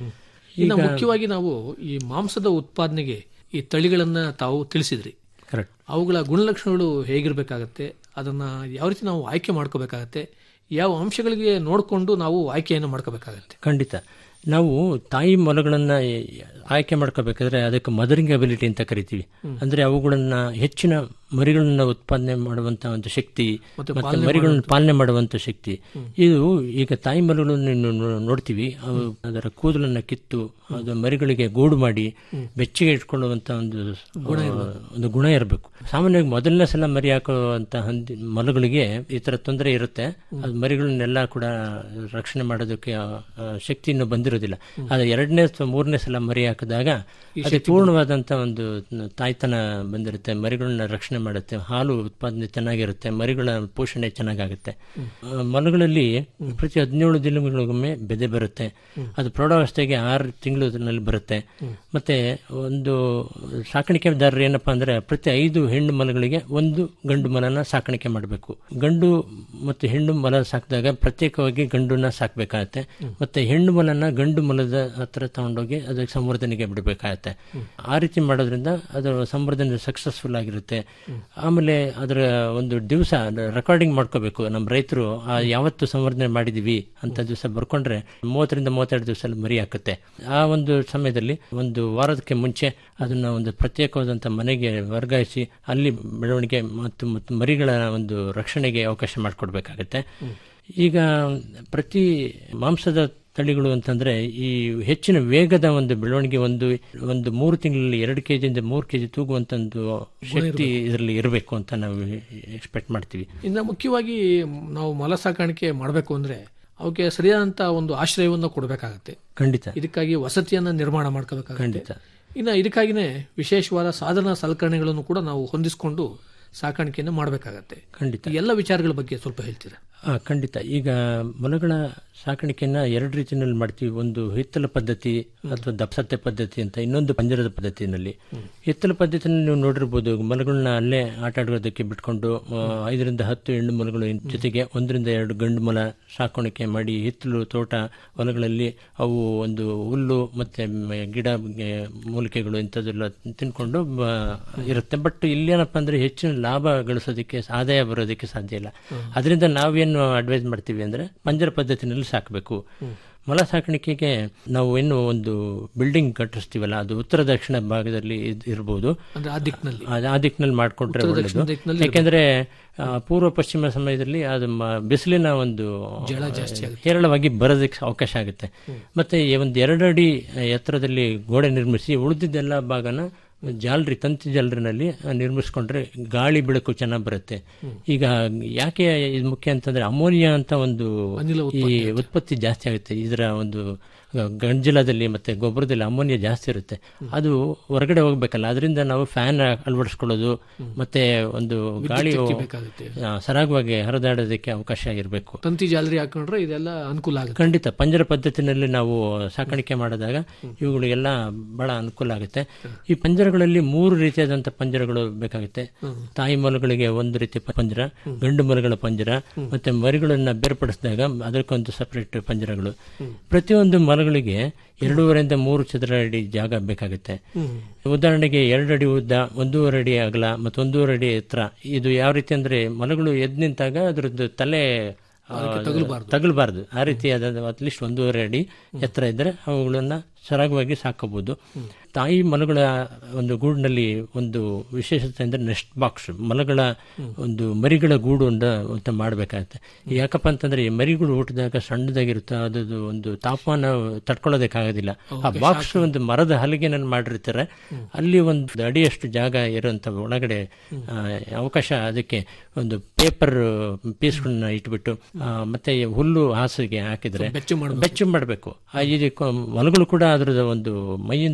D: ಇನ್ನು ಮುಖ್ಯವಾಗಿ ನಾವು ಈ ಮಾಂಸದ ಉತ್ಪಾದನೆಗೆ ಈ ತಳಿಗಳನ್ನ ತಾವು ತಿಳಿಸಿದ್ರಿ
E: ಕರೆಕ್ಟ್
D: ಅವುಗಳ ಗುಣಲಕ್ಷಣಗಳು ಹೇಗಿರಬೇಕಾಗತ್ತೆ ಅದನ್ನ ಯಾವ ರೀತಿ ನಾವು ಆಯ್ಕೆ ಮಾಡ್ಕೋಬೇಕಾಗತ್ತೆ ಯಾವ ಅಂಶಗಳಿಗೆ ನೋಡಿಕೊಂಡು ನಾವು ಆಯ್ಕೆಯನ್ನು ಮಾಡ್ಕೋಬೇಕಾಗತ್ತೆ
E: ಖಂಡಿತ ನಾವು ತಾಯಿ ಮೊಲಗಳನ್ನ ಆಯ್ಕೆ ಮಾಡ್ಕೋಬೇಕಾದ್ರೆ ಅದಕ್ಕೆ ಮದರಿಂಗ್ ಅಬಿಲಿಟಿ ಅಂತ ಕರಿತೀವಿ ಅಂದ್ರೆ ಅವುಗಳನ್ನ ಹೆಚ್ಚಿನ ಮರಿಗಳನ್ನ ಉತ್ಪಾದನೆ ಮಾಡುವಂತ ಒಂದು ಶಕ್ತಿ ಮತ್ತೆ ಮರಿಗಳನ್ನ ಪಾಲನೆ ಮಾಡುವಂತ ಶಕ್ತಿ ಇದು ಈಗ ತಾಯಿ ಮೊಲಗಳನ್ನು ನೀವು ನೋ- ನೋಡ್ತೀವಿ ಅವು ಅದರ ಕೂದಲನ್ನ ಕಿತ್ತು ಅದು ಮರಿಗಳಿಗೆ ಗೂಡು ಮಾಡಿ ಬೆಚ್ಚಗೆ ಇಟ್ಕೊಳ್ಳುವಂತ ಒಂದು ಆ, ಒಂದು ಗುಣ ಇರಬೇಕು ಸಾಮಾನ್ಯವಾಗಿ ಮೊದಲನೇ ಸಲ ಮರಿ ಹಾಕುವಂತ ಹಂದಿ ಮೊಲಗಳಿಗೆ ಈ ತರ ತೊಂದರೆ ಇರುತ್ತೆ ಅದು ಮರಿಗಳನ್ನೆಲ್ಲ ಕೂಡ ರಕ್ಷಣೆ ಮಾಡೋದಕ್ಕೆ ಆ, ಆ, ಶಕ್ತಿ ಇನ್ನು ಬಂದಿರೋದಿಲ್ಲ ಆದ್ರೆ ಎರಡನೇ ಅಥವಾ ಮೂರನೇ ಸಲ ಮರಿ ಹಾಕಿದಾಗ ಅದು ಪೂರ್ಣವಾದಂತ ಒಂದು ತಾಯ್ತನ ಬಂದಿರುತ್ತೆ ಮರಿಗಳನ್ನ ರಕ್ಷಣೆ ಮಾಡುತ್ತೆ ಹಾಲು ಉತ್ಪಾದನೆ ಚೆನ್ನಾಗಿರುತ್ತೆ ಮರಿಗಳ ಪೋಷಣೆ ಚೆನ್ನಾಗಾಗುತ್ತೆ ಆ, ಮೊಲಗಳಲ್ಲಿ ಪ್ರತಿ ಹದಿನೇಳು ದಿನಗಳಿಗೊಮ್ಮೆ ಬೆದೆ ಬರುತ್ತೆ ಅದು ಪ್ರೌಢಾವಸ್ಥೆಗೆ ಆರು ತಿಂಗಳಲ್ಲಿ ಬರುತ್ತೆ ಮತ್ತೆ ಒಂದು ಸಾಕಾಣಿಕೆದಾರರು ಏನಪ್ಪಾ ಅಂದ್ರೆ ಪ್ರತಿ ಐದು ಹೆಣ್ಣು ಮಲಗಳಿಗೆ ಒಂದು ಗಂಡು ಮಲನ ಸಾಕಾಣಿಕೆ ಮಾಡಬೇಕು ಗಂಡು ಮತ್ತು ಹೆಣ್ಣು ಮಲ ಸಾಕಿದಾಗ ಪ್ರತ್ಯೇಕವಾಗಿ ಗಂಡನ್ನ ಸಾಕಬೇಕಾಗತ್ತೆ ಮತ್ತೆ ಹೆಣ್ಣು ಮಲನ ಗಂಡು ಮಲದ ಹತ್ರ ತಗೊಂಡೋಗಿ ಅದಕ್ಕೆ ಸಂವರ್ಧನೆಗೆ ಬಿಡಬೇಕಾಗತ್ತೆ ಆ ರೀತಿ ಮಾಡೋದ್ರಿಂದ ಅದರ ಸಂವರ್ಧನೆ ಸಕ್ಸಸ್ಫುಲ್ ಆಗಿರುತ್ತೆ ಆಮೇಲೆ ಅದರ ಒಂದು ದಿವಸ ರೆಕಾರ್ಡಿಂಗ್ ಮಾಡ್ಕೋಬೇಕು ನಮ್ಮ ರೈತರು ಆ ಯಾವತ್ತು ಸಂವರ್ಧನೆ ಮಾಡಿದೀವಿ ಅಂತ ದಿವಸ ಬರ್ಕೊಂಡ್ರೆ ಮೂವತ್ತರಿಂದ ಮೂವತ್ತೆರಡು ದಿವಸ ಮರಿ ಹಾಕುತ್ತೆ ಆ ಒಂದು ಸಮಯದಲ್ಲಿ ಒಂದು ವಾರದಕ್ಕೆ ಮುಂಚೆ ಅದನ್ನ ಒಂದು ಪ್ರತ್ಯೇಕವಾದಂಥ ಮನೆಗೆ ವರ್ಗಾಯಿಸಿ ಅಲ್ಲಿ ಬೆಳವಣಿಗೆ ಮತ್ತು ಮತ್ತು ಮರಿಗಳ ಒಂದು ರಕ್ಷಣೆಗೆ ಅವಕಾಶ ಮಾಡಿಕೊಡ್ಬೇಕಾಗತ್ತೆ ಈಗ ಪ್ರತಿ ಮಾಂಸದ ತಳಿಗಳು ಅಂತಂದ್ರೆ ಈ ಹೆಚ್ಚಿನ ವೇಗದ ಒಂದು ಬೆಳವಣಿಗೆ ಒಂದು ಒಂದು ಮೂರು ತಿಂಗಳಲ್ಲಿ ಎರಡು ಕೆಜಿಯಿಂದ ಮೂರು ಕೆಜಿ ತೂಗುವಂತ ಒಂದು ಶಕ್ತಿ ಇದರಲ್ಲಿ ಇರಬೇಕು ಅಂತ ನಾವು ಎಕ್ಸ್ಪೆಕ್ಟ್ ಮಾಡ್ತೀವಿ
D: ಇನ್ನು ಮುಖ್ಯವಾಗಿ ನಾವು ಮೊಲ ಸಾಕಾಣಿಕೆ ಮಾಡಬೇಕು ಅಂದ್ರೆ ಅವಕ್ಕೆ ಸರಿಯಾದಂತ ಒಂದು ಆಶ್ರಯವನ್ನು ಕೊಡಬೇಕಾಗತ್ತೆ
E: ಖಂಡಿತ
D: ಇದಕ್ಕಾಗಿ ವಸತಿಯನ್ನ ನಿರ್ಮಾಣ ಮಾಡ್ಕೋಬೇಕಾಗತ್ತೆ
E: ಖಂಡಿತ
D: ಇನ್ನು ಇದಕ್ಕಾಗಿನೇ ವಿಶೇಷವಾದ ಸಾಧನ ಸಲಕರಣೆಗಳನ್ನು ಕೂಡ ನಾವು ಹೊಂದಿಸಿಕೊಂಡು ಸಾಕಾಣಿಕೆಯನ್ನು ಮಾಡಬೇಕಾಗತ್ತೆ
E: ಖಂಡಿತ
D: ಈ ಎಲ್ಲ ವಿಚಾರಗಳ ಬಗ್ಗೆ ಸ್ವಲ್ಪ ಹೇಳ್ತೀರಾ
E: ಆ, ಖಂಡಿತ ಈಗ ಮೊಲಗಳ ಸಾಕಾಣಿಕೆಯನ್ನ ಎರಡು ರೀತಿಯಲ್ಲಿ ಮಾಡ್ತೀವಿ ಒಂದು ಹಿತ್ತಲ ಪದ್ಧತಿ ಅಥವಾ ದಪ್ಸತ್ತೆ ಪದ್ಧತಿ ಅಂತ ಇನ್ನೊಂದು ಪಂಜರದ ಪದ್ಧತಿನಲ್ಲಿ ಹಿತ್ತಲ ಪದ್ಧತಿನಲ್ಲಿ ನೀವು ನೋಡಿರ್ಬೋದು ಮೊಲಗಳನ್ನ ಅಲ್ಲೇ ಆಟ ಆಡೋದಕ್ಕೆ ಬಿಟ್ಕೊಂಡು ಆ, ಐದರಿಂದ ಹತ್ತು ಹೆಣ್ಣು ಮೊಲಗಳು ಜೊತೆಗೆ ಒಂದರಿಂದ ಎರಡು ಗಂಡು ಮೊಲ ಸಾಕಾಣಿಕೆ ಮಾಡಿ ಹಿತ್ತಲು ತೋಟ ಹೊಲಗಳಲ್ಲಿ ಅವು ಒಂದು ಹುಲ್ಲು ಮತ್ತೆ ಮ- ಗಿಡ ಗೆ- ಮೂಲಿಕೆಗಳು ಇಂಥದ್ದೆಲ್ಲ ತಿನ್ಕೊಂಡು ಬ- ಇರುತ್ತೆ ಬಟ್ ಇಲ್ಲೇನಪ್ಪ ಅಂದ್ರೆ ಹೆಚ್ಚಿನ ಲಾಭ ಗಳಿಸೋದಕ್ಕೆ ಆದಾಯ ಬರೋದಕ್ಕೆ ಸಾಧ್ಯ ಇಲ್ಲ ಅದರಿಂದ ನಾವೇನು ಅಡ್ವೈಸ್ ಮಾಡ್ತೀವಿ ಅಂದ್ರೆ ಪಂಜರ ಪದ್ಧತಿನಲ್ಲಿ ಸಾಕಬೇಕು ಮೊಲ ಸಾಕಾಣಿಕೆಗೆ ನಾವು ಏನು ಒಂದು ಬಿಲ್ಡಿಂಗ್ ಕಟ್ಟಿಸ್ತೀವಲ್ಲ ಅದು ಉತ್ತರ ದಕ್ಷಿಣ ಭಾಗದಲ್ಲಿ ಇದ್- ಇರ್ಬೋದು
D: ಅಂದ್ರೆ ಆ ದಿಕ್ಕಿನಲ್ಲಿ
E: ಆ- ಆ ದಿಕ್ಕಿನಲ್ಲಿ ಮಾಡ್ಕೊಂಡ್ರೆ
D: ಉತ್ತರ ದಕ್ಷಿಣ
E: ಒಳ್ಳೇದು
D: ದಿಕ್ಕಿನಲ್ಲಿ
E: ಯಾಕೆಂದ್ರೆ ಆ, ಪೂರ್ವ ಪಶ್ಚಿಮ ಸಮಯದಲ್ಲಿ ಅದು ಮ- ಬಿಸಿಲಿನ ಒಂದು
D: ಜಳ ಜಾಸ್ತಿ ಆಗುತ್ತೆ.
E: ಹೇರಳವಾಗಿ ಬರೋದಕ್ಕೆ ಅವಕಾಶ ಆಗುತ್ತೆ ಮತ್ತೆ ಈ ಒಂದು ಎರಡು ಅಡಿ ಎತ್ತರದಲ್ಲಿ ಗೋಡೆ ನಿರ್ಮಿಸಿ ಉಳಿದಿದ್ದೆಲ್ಲ ಭಾಗನ ಜಾಲರಿ ತಂತಿ ಜಾಲರಿನಲ್ಲಿ ನಿರ್ಮಿಸ್ಕೊಂಡ್ರೆ ಗಾಳಿ ಬೆಳಕು ಚೆನ್ನಾಗಿ ಬರುತ್ತೆ ಈಗ ಯಾಕೆ ಇದು ಮುಖ್ಯ ಅಂತಂದ್ರೆ ಅಮೋನಿಯಾ ಅಂತ ಒಂದು
D: ಅನಿಲ
E: ಈ ಉತ್ಪತ್ತಿ ಜಾಸ್ತಿ ಆಗುತ್ತೆ ಇದರ ಒಂದು ಗಂಜಲದಲ್ಲಿ ಮತ್ತೆ ಗೊಬ್ಬರದಲ್ಲಿ ಅಮೋನಿಯಾ ಜಾಸ್ತಿ ಇರುತ್ತೆ ಅದು ಹೊರಗಡೆ ಹೋಗ್ಬೇಕಲ್ಲ ಅದರಿಂದ ನಾವು ಫ್ಯಾನ್ ಅಳವಡಿಸ್ಕೊಳ್ಳೋದು ಮತ್ತೆ ಒಂದು ಗಾಳಿ
D: ಬೇಕಾಗುತ್ತೆ
E: ಆ, ಸರಾಗವಾಗಿ ಹರಿದಾಡೋದಕ್ಕೆ ಅವಕಾಶ ಇರಬೇಕು
D: ತಂತಿ ಜಾಲರಿ ಹಾಕೊಂಡ್ರೆ ಇದೆಲ್ಲ ಅನುಕೂಲ ಆಗುತ್ತೆ
E: ಖಂಡಿತ ಪಂಜರ ಪದ್ಧತಿನಲ್ಲಿ ನಾವು ಸಾಕಾಣಿಕೆ ಮಾಡಿದಾಗ ಇವುಗಳಿಗೆಲ್ಲ ಬಹಳ ಅನುಕೂಲ ಆಗುತ್ತೆ ಈ ಪಂಜರಗಳಲ್ಲಿ ಮೂರು ರೀತಿಯಾದಂಥ ಪಂಜರಗಳು ಬೇಕಾಗುತ್ತೆ ತಾಯಿ ಮೊಲಗಳಿಗೆ ಒಂದು ರೀತಿ ಪಂಜರ ಗಂಡು ಮೊಲಗಳ ಪಂಜರ ಮತ್ತೆ ಮರಿಗಳನ್ನ ಬೇರ್ಪಡಿಸಿದಾಗ ಅದಕ್ಕೊಂದು ಸಪರೇಟ್ ಪಂಜರಗಳು ಪ್ರತಿಯೊಂದು ಮಲಗಳಿಗೆ ಎರಡೂವರೆಯಿಂದ ಮೂರು ಚದರ ಅಡಿ ಜಾಗ ಬೇಕಾಗುತ್ತೆ ಉದಾಹರಣೆಗೆ ಎರಡು ಅಡಿ ಉದ್ದ ಒಂದೂವರೆ ಅಡಿ ಅಗಲ ಮತ್ತು ಒಂದೂವರೆ ಅಡಿ ಎತ್ತರ ಇದು ಯಾವ ರೀತಿ ಅಂದ್ರೆ ಮಲಗಳು ಎದ್ದು ನಿಂತಾಗ ಅದ್ರದ್ದು ತಲೆ ಆ, ತಗಲಬಾರ್ದು ಆ ರೀತಿಯಾದ ಅಟ್ಲೀಸ್ಟ್ ಒಂದೂವರೆ ಅಡಿ ಎತ್ತರ ಇದ್ದರೆ ಅವುಗಳನ್ನ ಸರಾಗವಾಗಿ ಸಾಕಬಹುದು ತಾಯಿ ಮಲಗಳ ಒಂದು ಗೂಡಿನಲ್ಲಿ ಒಂದು ವಿಶೇಷತೆ ಅಂದ್ರೆ ನೆಸ್ಟ್ ಬಾಕ್ಸ್ ಮಲಗಳ ಒಂದು ಮರಿಗಳ ಗೂಡು ಅಂತ ಅಂತ ಮಾಡಬೇಕಾಗತ್ತೆ ಯಾಕಪ್ಪ ಅಂತಂದ್ರೆ ಈ ಮರಿಗಳು ಹುಟ್ಟಿದಾಗ ಸಣ್ಣದಾಗಿರುತ್ತೆ ಅದು ಒಂದು ತಾಪಮಾನ ತಡ್ಕೊಳ್ಳೋದಕ್ಕಾಗೋದಿಲ್ಲ ಆ ಬಾಕ್ಸ್ ಒಂದು ಮರದ ಹಲಗೆನಲ್ಲಿ ಮಾಡಿರ್ತಾರೆ ಅಲ್ಲಿ ಒಂದು ಅಡಿಯಷ್ಟು ಜಾಗ ಇರುವಂತ ಒಳಗಡೆ ಆ, ಅವಕಾಶ ಅದಕ್ಕೆ ಒಂದು ಪೇಪರ್ ಪೀಸ್ಗಳನ್ನ ಇಟ್ಬಿಟ್ಟು ಆ, ಮತ್ತೆ ಹುಲ್ಲು ಹಾಸಿಗೆ ಹಾಕಿದ್ರೆ
D: ಬೆಚ್ಚು ಮಾಡ್ಬೇಕು.
E: ಬೆಚ್ಚು ಮಾಡಬೇಕು ಈ ಕ- ಮೊಲಗಳು ಕೂಡ ಅದರದ ಒಂದು ಮೈಯಿಂದ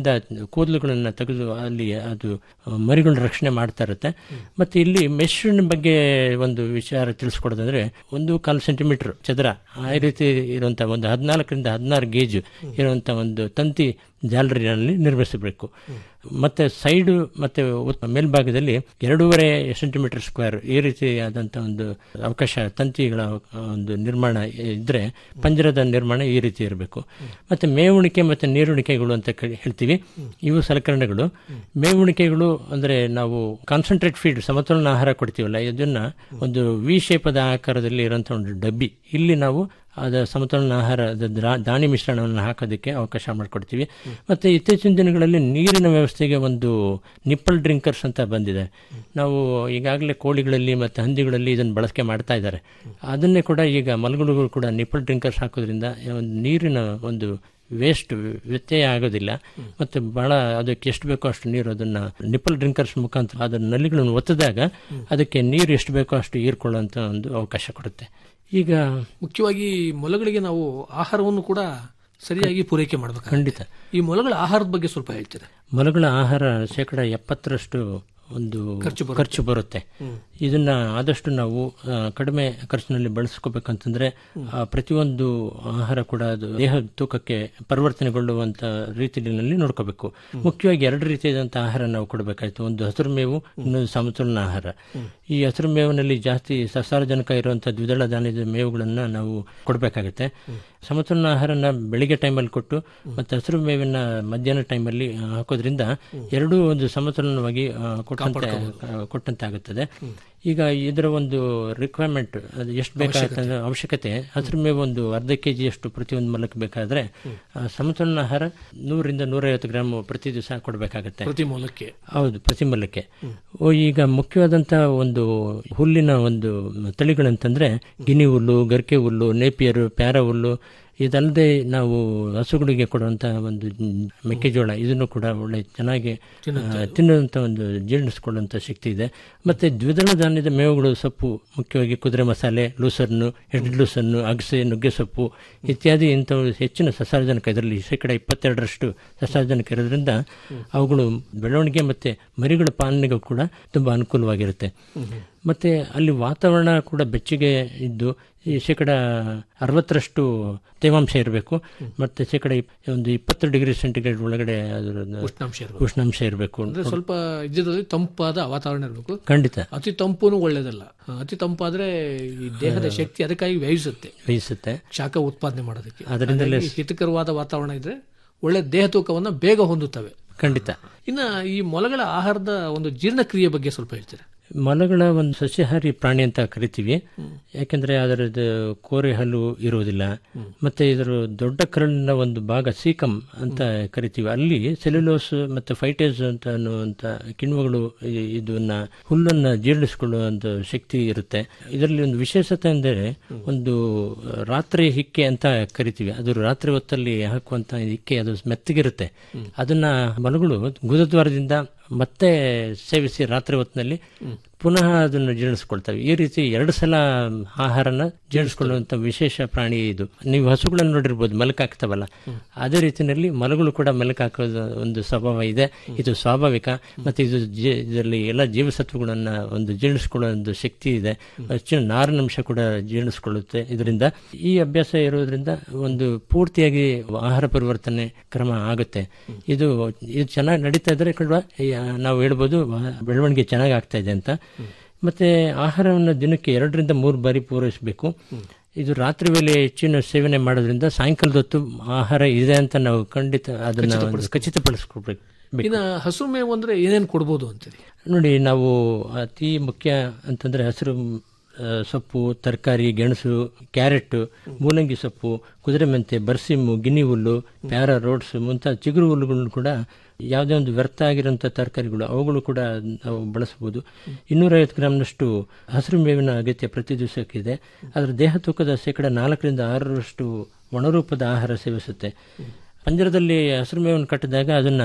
E: ಕೂದಲುಗಳನ್ನು ತೆಗೆದು ಅಲ್ಲಿ ಅದು ಆ, ಮರಿಗಳನ್ನ ರಕ್ಷಣೆ ಮಾಡ್ತಾ ಇರುತ್ತೆ ಮತ್ತೆ ಇಲ್ಲಿ ಮೆಶ್ರಿನ ಬಗ್ಗೆ ಒಂದು ವಿಚಾರ ತಿಳಿಸ್ಕೊಡೋದಂದ್ರೆ ಒಂದು ಕಾಲು ಸೆಂಟಿಮೀಟರ್ ಚದರ ಆ ರೀತಿ ಇರುವಂತಹ ಒಂದು ಹದಿನಾಲ್ಕರಿಂದ ಹದಿನಾರು ಗೇಜ್ ಇರುವಂತಹ ಒಂದು ತಂತಿ ಜಾಲರಿನಲ್ಲಿ ನಿರ್ಮಿಸಬೇಕು ಮತ್ತೆ ಸೈಡ್ ಮತ್ತೆ ಉತ್- ಮೇಲ್ಭಾಗದಲ್ಲಿ ಎರಡೂವರೆ ಸೆಂಟಿಮೀಟರ್ ಸ್ಕ್ವೇರ್ ಈ ರೀತಿಯಾದಂಥ ಒಂದು ಅವಕಾಶ ತಂತಿಗಳ ಒಂದು ನಿರ್ಮಾಣ ಇದ್ರೆ ಪಂಜರದ ನಿರ್ಮಾಣ ಈ ರೀತಿ ಇರಬೇಕು ಮತ್ತೆ ಮೇವುಣಿಕೆ ಮತ್ತೆ ನೀರುಣಿಕೆಗಳು ಅಂತ ಕೇ- ಹೇಳ್ತೀವಿ ಇವು ಸಲಕರಣೆಗಳು ಮೇವುಣಿಕೆಗಳು ಅಂದ್ರೆ ನಾವು ಕಾನ್ಸಂಟ್ರೇಟ್ ಫೀಡ್ ಸಮತೋಲನ ಆಹಾರ ಕೊಡ್ತೀವಲ್ಲ ಇದನ್ನ ಒಂದು ವಿ ಶೇಪದ ಆಕಾರದಲ್ಲಿ ಇರುವಂತಹ ಒಂದು ಡಬ್ಬಿ ಇಲ್ಲಿ ನಾವು ಅದ ಸಮತೋಲನ ಆಹಾರದ ದ್ರಾ- ದಾನಿ ಮಿಶ್ರಣವನ್ನು ಹಾಕೋದಕ್ಕೆ ಅವಕಾಶ ಮಾಡಿಕೊಡ್ತೀವಿ ಮತ್ತೆ ಇತ್ತೀಚಿನ ದಿನಗಳಲ್ಲಿ ನೀರಿನ ವ್ಯವಸ್ಥೆಗೆ ಒಂದು ನಿಪ್ಪಲ್ ಡ್ರಿಂಕರ್ಸ್ ಅಂತ ಬಂದಿದೆ ನಾವು ಈಗಾಗಲೇ ಕೋಳಿಗಳಲ್ಲಿ ಮತ್ತು ಹಂದಿಗಳಲ್ಲಿ ಇದನ್ನು ಬಳಕೆ ಮಾಡ್ತಾ ಇದ್ದಾರೆ ಅದನ್ನೇ ಕೂಡ ಈಗ ಮಲಗುಳುಗಳು ಕೂಡ ನಿಪ್ಪಲ್ ಡ್ರಿಂಕರ್ಸ್ ಹಾಕೋದ್ರಿಂದ ಒಂದು ನೀರಿನ ಒಂದು ವೇಸ್ಟ್ ವ್ಯತ್ಯಯ ಆಗೋದಿಲ್ಲ ಮತ್ತು ಬಹಳ ಅದಕ್ಕೆ ಎಷ್ಟು ಬೇಕೋ ಅಷ್ಟು ನೀರು ಅದನ್ನ ನಿಪ್ಪಲ್ ಡ್ರಿಂಕರ್ಸ್ ಮುಖಾಂತರ ಅದನ್ನ ನಲ್ಲಿಗಳನ್ನು ಒತ್ತಿದಾಗ ಅದಕ್ಕೆ ನೀರು ಎಷ್ಟು ಬೇಕೋ ಅಷ್ಟು ಹೀರ್ಕೊಳ್ಳುವಂತ ಒಂದು ಅವಕಾಶ ಕೊಡುತ್ತೆ ಈಗ
D: ಮುಖ್ಯವಾಗಿ ಮೊಲಗಳಿಗೆ ನಾವು ಆಹಾರವನ್ನು ಕೂಡ ಸರಿಯಾಗಿ ಪೂರೈಕೆ ಮಾಡಬೇಕು
E: ಖಂಡಿತ
D: ಈ ಮೊಲಗಳ ಆಹಾರದ ಬಗ್ಗೆ ಸ್ವಲ್ಪ ಹೇಳ್ತೀರಾ
E: ಮೊಲಗಳ ಆಹಾರ ಶೇಕಡ ಎಪ್ಪತ್ತರಷ್ಟು ಒಂದು ಖರ್ಚು ಬರುತ್ತೆ ಇದನ್ನ ಆದಷ್ಟು ನಾವು ಆ, ಕಡಿಮೆ ಖರ್ಚಿನಲ್ಲಿ ಬಳಸ್ಕೋಬೇಕಂತಂದ್ರೆ ಆ, ಪ್ರತಿಯೊಂದು ಆಹಾರ ಕೂಡ ಅದು ದೇಹ ತೂಕಕ್ಕೆ ಪರಿವರ್ತನೆಗೊಳ್ಳುವಂತ ರೀತಿಯಲ್ಲಿ ನೋಡ್ಕೋಬೇಕು ಮುಖ್ಯವಾಗಿ ಎರಡು ರೀತಿಯಾದಂತಹ ಆಹಾರ ನಾವು ಕೊಡಬೇಕಾಯ್ತು ಒಂದು ಹಸಿರು ಮೇವು ಇನ್ನೊಂದು ಸಮತೋಲನ ಆಹಾರ ಈ ಹಸಿರು ಮೇವಿನಲ್ಲಿ ಜಾಸ್ತಿ ಸಸಾರಜನಕ ಇರುವಂತಹ ದ್ವಿದಳ ಧಾನ್ಯದ ಮೇವುಗಳನ್ನ ನಾವು ಕೊಡಬೇಕಾಗುತ್ತೆ ಸಮತೋಲನ ಆಹಾರನ ಬೆಳಿಗ್ಗೆ ಟೈಮಲ್ಲಿ ಕೊಟ್ಟು ಮತ್ತೆ ಹಸಿರು ಮೇವಿನ ಮಧ್ಯಾಹ್ನ ಟೈಮಲ್ಲಿ ಹಾಕೋದ್ರಿಂದ ಎರಡೂ ಒಂದು ಸಮತೋಲನವಾಗಿ ಆ, ಕೊಟ್ಟಂತೆ ಆ, ಕೊಟ್ಟಂತೆ ಆಗುತ್ತದೆ ಈಗ ಇದರ ಒಂದು ರಿಕ್ವೈರ್ಮೆಂಟ್ ಅದು ಎಷ್ಟು ಬೇಕಾಗುತ್ತೆ ಅವಶ್ಯಕತೆ ಹಸಿರು ಮೇವು ಒಂದು ಅರ್ಧ ಕೆ ಜಿಯಷ್ಟು ಪ್ರತಿಯೊಂದು ಮಲಕ್ಕೆ ಬೇಕಾದ್ರೆ ಆ, ಸಮತೋಲನ ಆಹಾರ ನೂರಿಂದ ನೂರೈವತ್ತು ಗ್ರಾಮ್ ಪ್ರತಿ ದಿವಸ ಕೊಡಬೇಕಾಗತ್ತೆ
D: ಪ್ರತಿ ಮೊಲಕ್ಕೆ
E: ಹೌದು ಪ್ರತಿ ಮಲ್ಲಕ್ಕೆ ಓ ಈಗ ಮುಖ್ಯವಾದಂತ ಒಂದು ಹುಲ್ಲಿನ ಒಂದು ತಳಿಗಳಂತಂದ್ರೆ ಗಿನಿ ಹುಲ್ಲು ಗರ್ಕೆ ಹುಲ್ಲು ನೇಪಿಯರು ಪ್ಯಾರ ಹುಲ್ಲು ಇದಲ್ಲದೆ ನಾವು ಹಸುಗಳಿಗೆ ಕೊಡುವಂತ ಒಂದು ಮೆಕ್ಕೆಜೋಳ ಇದನ್ನು ಕೂಡ ಒಳ್ಳೆ ಚೆನ್ನಾಗಿ ಆ, ತಿನ್ನುವಂತ ಒಂದು ಜೀರ್ಣಿಸ್ಕೊಳ್ಳುವಂತ ಶಕ್ತಿ ಇದೆ ಮತ್ತೆ ದ್ವಿದಳ ಧಾನ್ಯದ ಮೇವುಗಳು ಸೊಪ್ಪು ಮುಖ್ಯವಾಗಿ ಕುದುರೆ ಮಸಾಲೆ ಲೂಸರ್ನು ಹೆಡ್ ಲೂಸನ್ನು ಅಗಸೆ ನುಗ್ಗೆ ಸೊಪ್ಪು ಇತ್ಯಾದಿ ಇಂಥವು ಹೆಚ್ಚಿನ ಸಸಾರಜನಕ ಇದರಲ್ಲಿ ಶೇಕಡ ಇಪ್ಪತ್ತೆರಡರಷ್ಟು ಸಸಾರಜನಕ ಇರೋದ್ರಿಂದ ಅವುಗಳು ಬೆಳವಣಿಗೆ ಮತ್ತೆ ಮರಿಗಳ ಪಾಲನೆಗೂ ಕೂಡ ತುಂಬಾ ಅನುಕೂಲವಾಗಿರುತ್ತೆ ಮತ್ತೆ ಅಲ್ಲಿ ವಾತಾವರಣ ಕೂಡ ಬೆಚ್ಚಗೆ ಇದ್ದು ಈ ಶೇಕಡ ಅರವತ್ತರಷ್ಟು ತೇವಾಂಶ ಇರಬೇಕು ಮತ್ತೆ ಶೇಕಡ ಇಪ್- ಒಂದು ಇಪ್ಪತ್ತು ಡಿಗ್ರಿ ಸೆಂಟಿಗ್ರೇಡ್ ಒಳಗಡೆ ಅದರ
D: ಉಷ್ಣಾಂಶ ಇರ್ಬೇಕು.
E: ಉಷ್ಣಾಂಶ ಇರಬೇಕು
D: ಅಂದ್ರೆ ಸ್ವಲ್ಪ ಇದ್ದಿದ್ರಲ್ಲಿ ತಂಪಾದ ವಾತಾವರಣ ಇರಬೇಕು
E: ಖಂಡಿತ
D: ಅತಿ ತಂಪುನು ಒಳ್ಳೇದಲ್ಲ ಅತಿ ತಂಪಾದ್ರೆ ಈ ದೇಹದ ಶಕ್ತಿ ಅದಕ್ಕಾಗಿ ವ್ಯಯಿಸುತ್ತೆ
E: ವಹಿಸುತ್ತೆ
D: ಶಾಖ ಉತ್ಪಾದನೆ ಮಾಡೋದಕ್ಕೆ
E: ಅದರಿಂದಲೇ
D: ಹಾಗಾಗಿ ಹಿತಕರವಾದ ವಾತಾವರಣ ಇದ್ರೆ ಒಳ್ಳೆ ದೇಹ ತೂಕವನ್ನ ಬೇಗ ಹೊಂದುತ್ತವೆ
E: ಖಂಡಿತ
D: ಇನ್ನ ಈ ಮೊಲಗಳ ಆಹಾರದ ಒಂದು ಜೀರ್ಣಕ್ರಿಯೆ ಬಗ್ಗೆ ಸ್ವಲ್ಪ ಹೇಳ್ತೀರಾ
E: ಮೊಲಗಳ ಒಂದು ಸಸ್ಯಾಹಾರಿ ಪ್ರಾಣಿ ಅಂತ ಕರಿತೀವಿ ಯಾಕೆಂದ್ರೆ ಅದರದ್ದು ಕೋರೆ ಹಲ್ಲು ಇರುವುದಿಲ್ಲ ಮತ್ತೆ ಇದರ ದೊಡ್ಡ ಕರಳಿನ ಒಂದು ಭಾಗ ಸೀಕಮ್ ಅಂತ ಕರಿತೀವಿ ಅಲ್ಲಿ ಸೆಲ್ಯುಲೋಸ್ ಮತ್ತೆ ಫೈಟೇಸ್ ಅಂತ ಅನ್ನುವಂತ ಕಿಣ್ವಗಳು ಇ- ಇದನ್ನ ಹುಲ್ಲನ್ನ ಜೀರ್ಣಿಸಿಕೊಳ್ಳುವಂತ ಶಕ್ತಿ ಇರುತ್ತೆ ಇದರಲ್ಲಿ ಒಂದು ವಿಶೇಷತೆ ಅಂದರೆ ಒಂದು ರಾತ್ರಿ ಹಿಕ್ಕೆ ಅಂತ ಕರಿತೀವಿ ಅದು ರಾತ್ರಿ ಹೊತ್ತಲ್ಲಿ ಹಾಕುವಂತ ಹಿಕ್ಕೆ ಅದು ಮೆತ್ತಗಿರುತ್ತೆ ಅದನ್ನ ಮಲಗಳು ಗುದದ್ವಾರದಿಂದ ಮತ್ತೆ ಸೇವಿಸಿ ರಾತ್ರಿ ಹೊತ್ತಿನಲ್ಲಿ ಪುನಃ ಅದನ್ನು ಜೀರ್ಣಿಸ್ಕೊಳ್ತವೆ ಈ ರೀತಿ ಎರಡು ಸಲ ಆಹಾರನ ಜೀರ್ಣಿಸ್ಕೊಳ್ಳುವಂತ ವಿಶೇಷ ಪ್ರಾಣಿ ಇದು ನೀವು ಹಸುಗಳನ್ನು ನೋಡಿರ್ಬೋದು ಮಲಕ ಹಾಕ್ತಾವಲ್ಲ ಅದೇ ರೀತಿಯಲ್ಲಿ ಮಲಗಳು ಕೂಡ ಮಲಕ ಹಾಕೋದು ಒಂದು ಸ್ವಭಾವ ಇದೆ ಇದು ಸ್ವಾಭಾವಿಕ ಮತ್ತೆ ಇದು ಜೀ- ಇದರಲ್ಲಿ ಎಲ್ಲ ಜೀವಸತ್ವಗಳನ್ನ ಒಂದು ಜೀರ್ಣಿಸ್ಕೊಳ್ಳೋ ಒಂದು ಶಕ್ತಿ ಇದೆ ಹೆಚ್ಚಿನ ನಾರಿನಂಶ ಕೂಡ ಜೀರ್ಣಿಸ್ಕೊಳ್ಳುತ್ತೆ ಇದರಿಂದ ಈ ಅಭ್ಯಾಸ ಇರೋದ್ರಿಂದ ಒಂದು ಪೂರ್ತಿಯಾಗಿ ಆಹಾರ ಪರಿವರ್ತನೆ ಕ್ರಮ ಆಗುತ್ತೆ ಇದು ಇದು ಚೆನ್ನಾಗಿ ನಡೀತಾ ಇದ್ರೆ ಕೂಡ ಈ, ಆ, ನಾವು ಹೇಳ್ಬೋದು ಆ, ಬೆಳವಣಿಗೆ ಚೆನ್ನಾಗಿ ಆಗ್ತಾ ಇದೆ ಅಂತ ಮತ್ತೆ ಆಹಾರವನ್ನು ದಿನಕ್ಕೆ ಎರಡರಿಂದ ಮೂರು ಬಾರಿ ಪೂರೈಸಬೇಕು ಇದು ರಾತ್ರಿ ವೇಳೆ ಹೆಚ್ಚಿನ ಸೇವನೆ ಮಾಡೋದ್ರಿಂದ ಸಾಯಂಕಾಲದ ಹೊತ್ತು ಆಹಾರ ಇದೆ ಅಂತ ನಾವು ಖಂಡಿತ ಅದನ್ನ ಒಂದು ಖಚಿತಪಡಿಸ್ಕೊಳ್ಬೇಕು
D: ಇನ್ನ ಹಸು ಮೇವು ಅಂದ್ರೆ ಏನೇನ್ ಕೊಡ್ಬೋದು ಅಂತೀರಿ
E: ನೋಡಿ ನಾವು ಅತಿ ಮುಖ್ಯ ಅಂತಂದ್ರೆ ಹಸಿರು ಆ, ಸೊಪ್ಪು ತರಕಾರಿ ಗೆಣಸು ಕ್ಯಾರೆಟ್ ಮೂಲಂಗಿ ಸೊಪ್ಪು ಕುದುರೆ ಮೆಂತೆ ಬರ್ಸಿಮ್ಮು ಗಿನಿ ಹುಲ್ಲು ಪ್ಯಾರ ರೋಡ್ಸ್ ಮುಂತಾದ ಚಿಗುರು ಹುಲ್ಲುಗಳನ್ನು ಕೂಡ ಯಾವುದೇ ಒಂದು ವ್ಯರ್ಥ ಆಗಿರುವಂಥ ತರಕಾರಿಗಳು ಅವುಗಳು ಕೂಡ ನಾವು ಬಳಸಬಹುದು ಇನ್ನೂರೈವತ್ತು ಗ್ರಾಮ್ನಷ್ಟು ಹಸಿರು ಮೇವಿನ ಅಗತ್ಯ ಪ್ರತಿ ದಿವಸಕ್ಕಿದೆ ಅದರ ದೇಹ ತೂಕದ ಶೇಕಡ ನಾಲ್ಕರಿಂದ ಆರರಷ್ಟು ಒಣರೂಪದ ಆಹಾರ ಸೇವಿಸುತ್ತೆ ಪಂಜರದಲ್ಲಿ ಹಸಿರು ಮೇವನ್ನು ಕಟ್ಟಿದಾಗ ಅದನ್ನ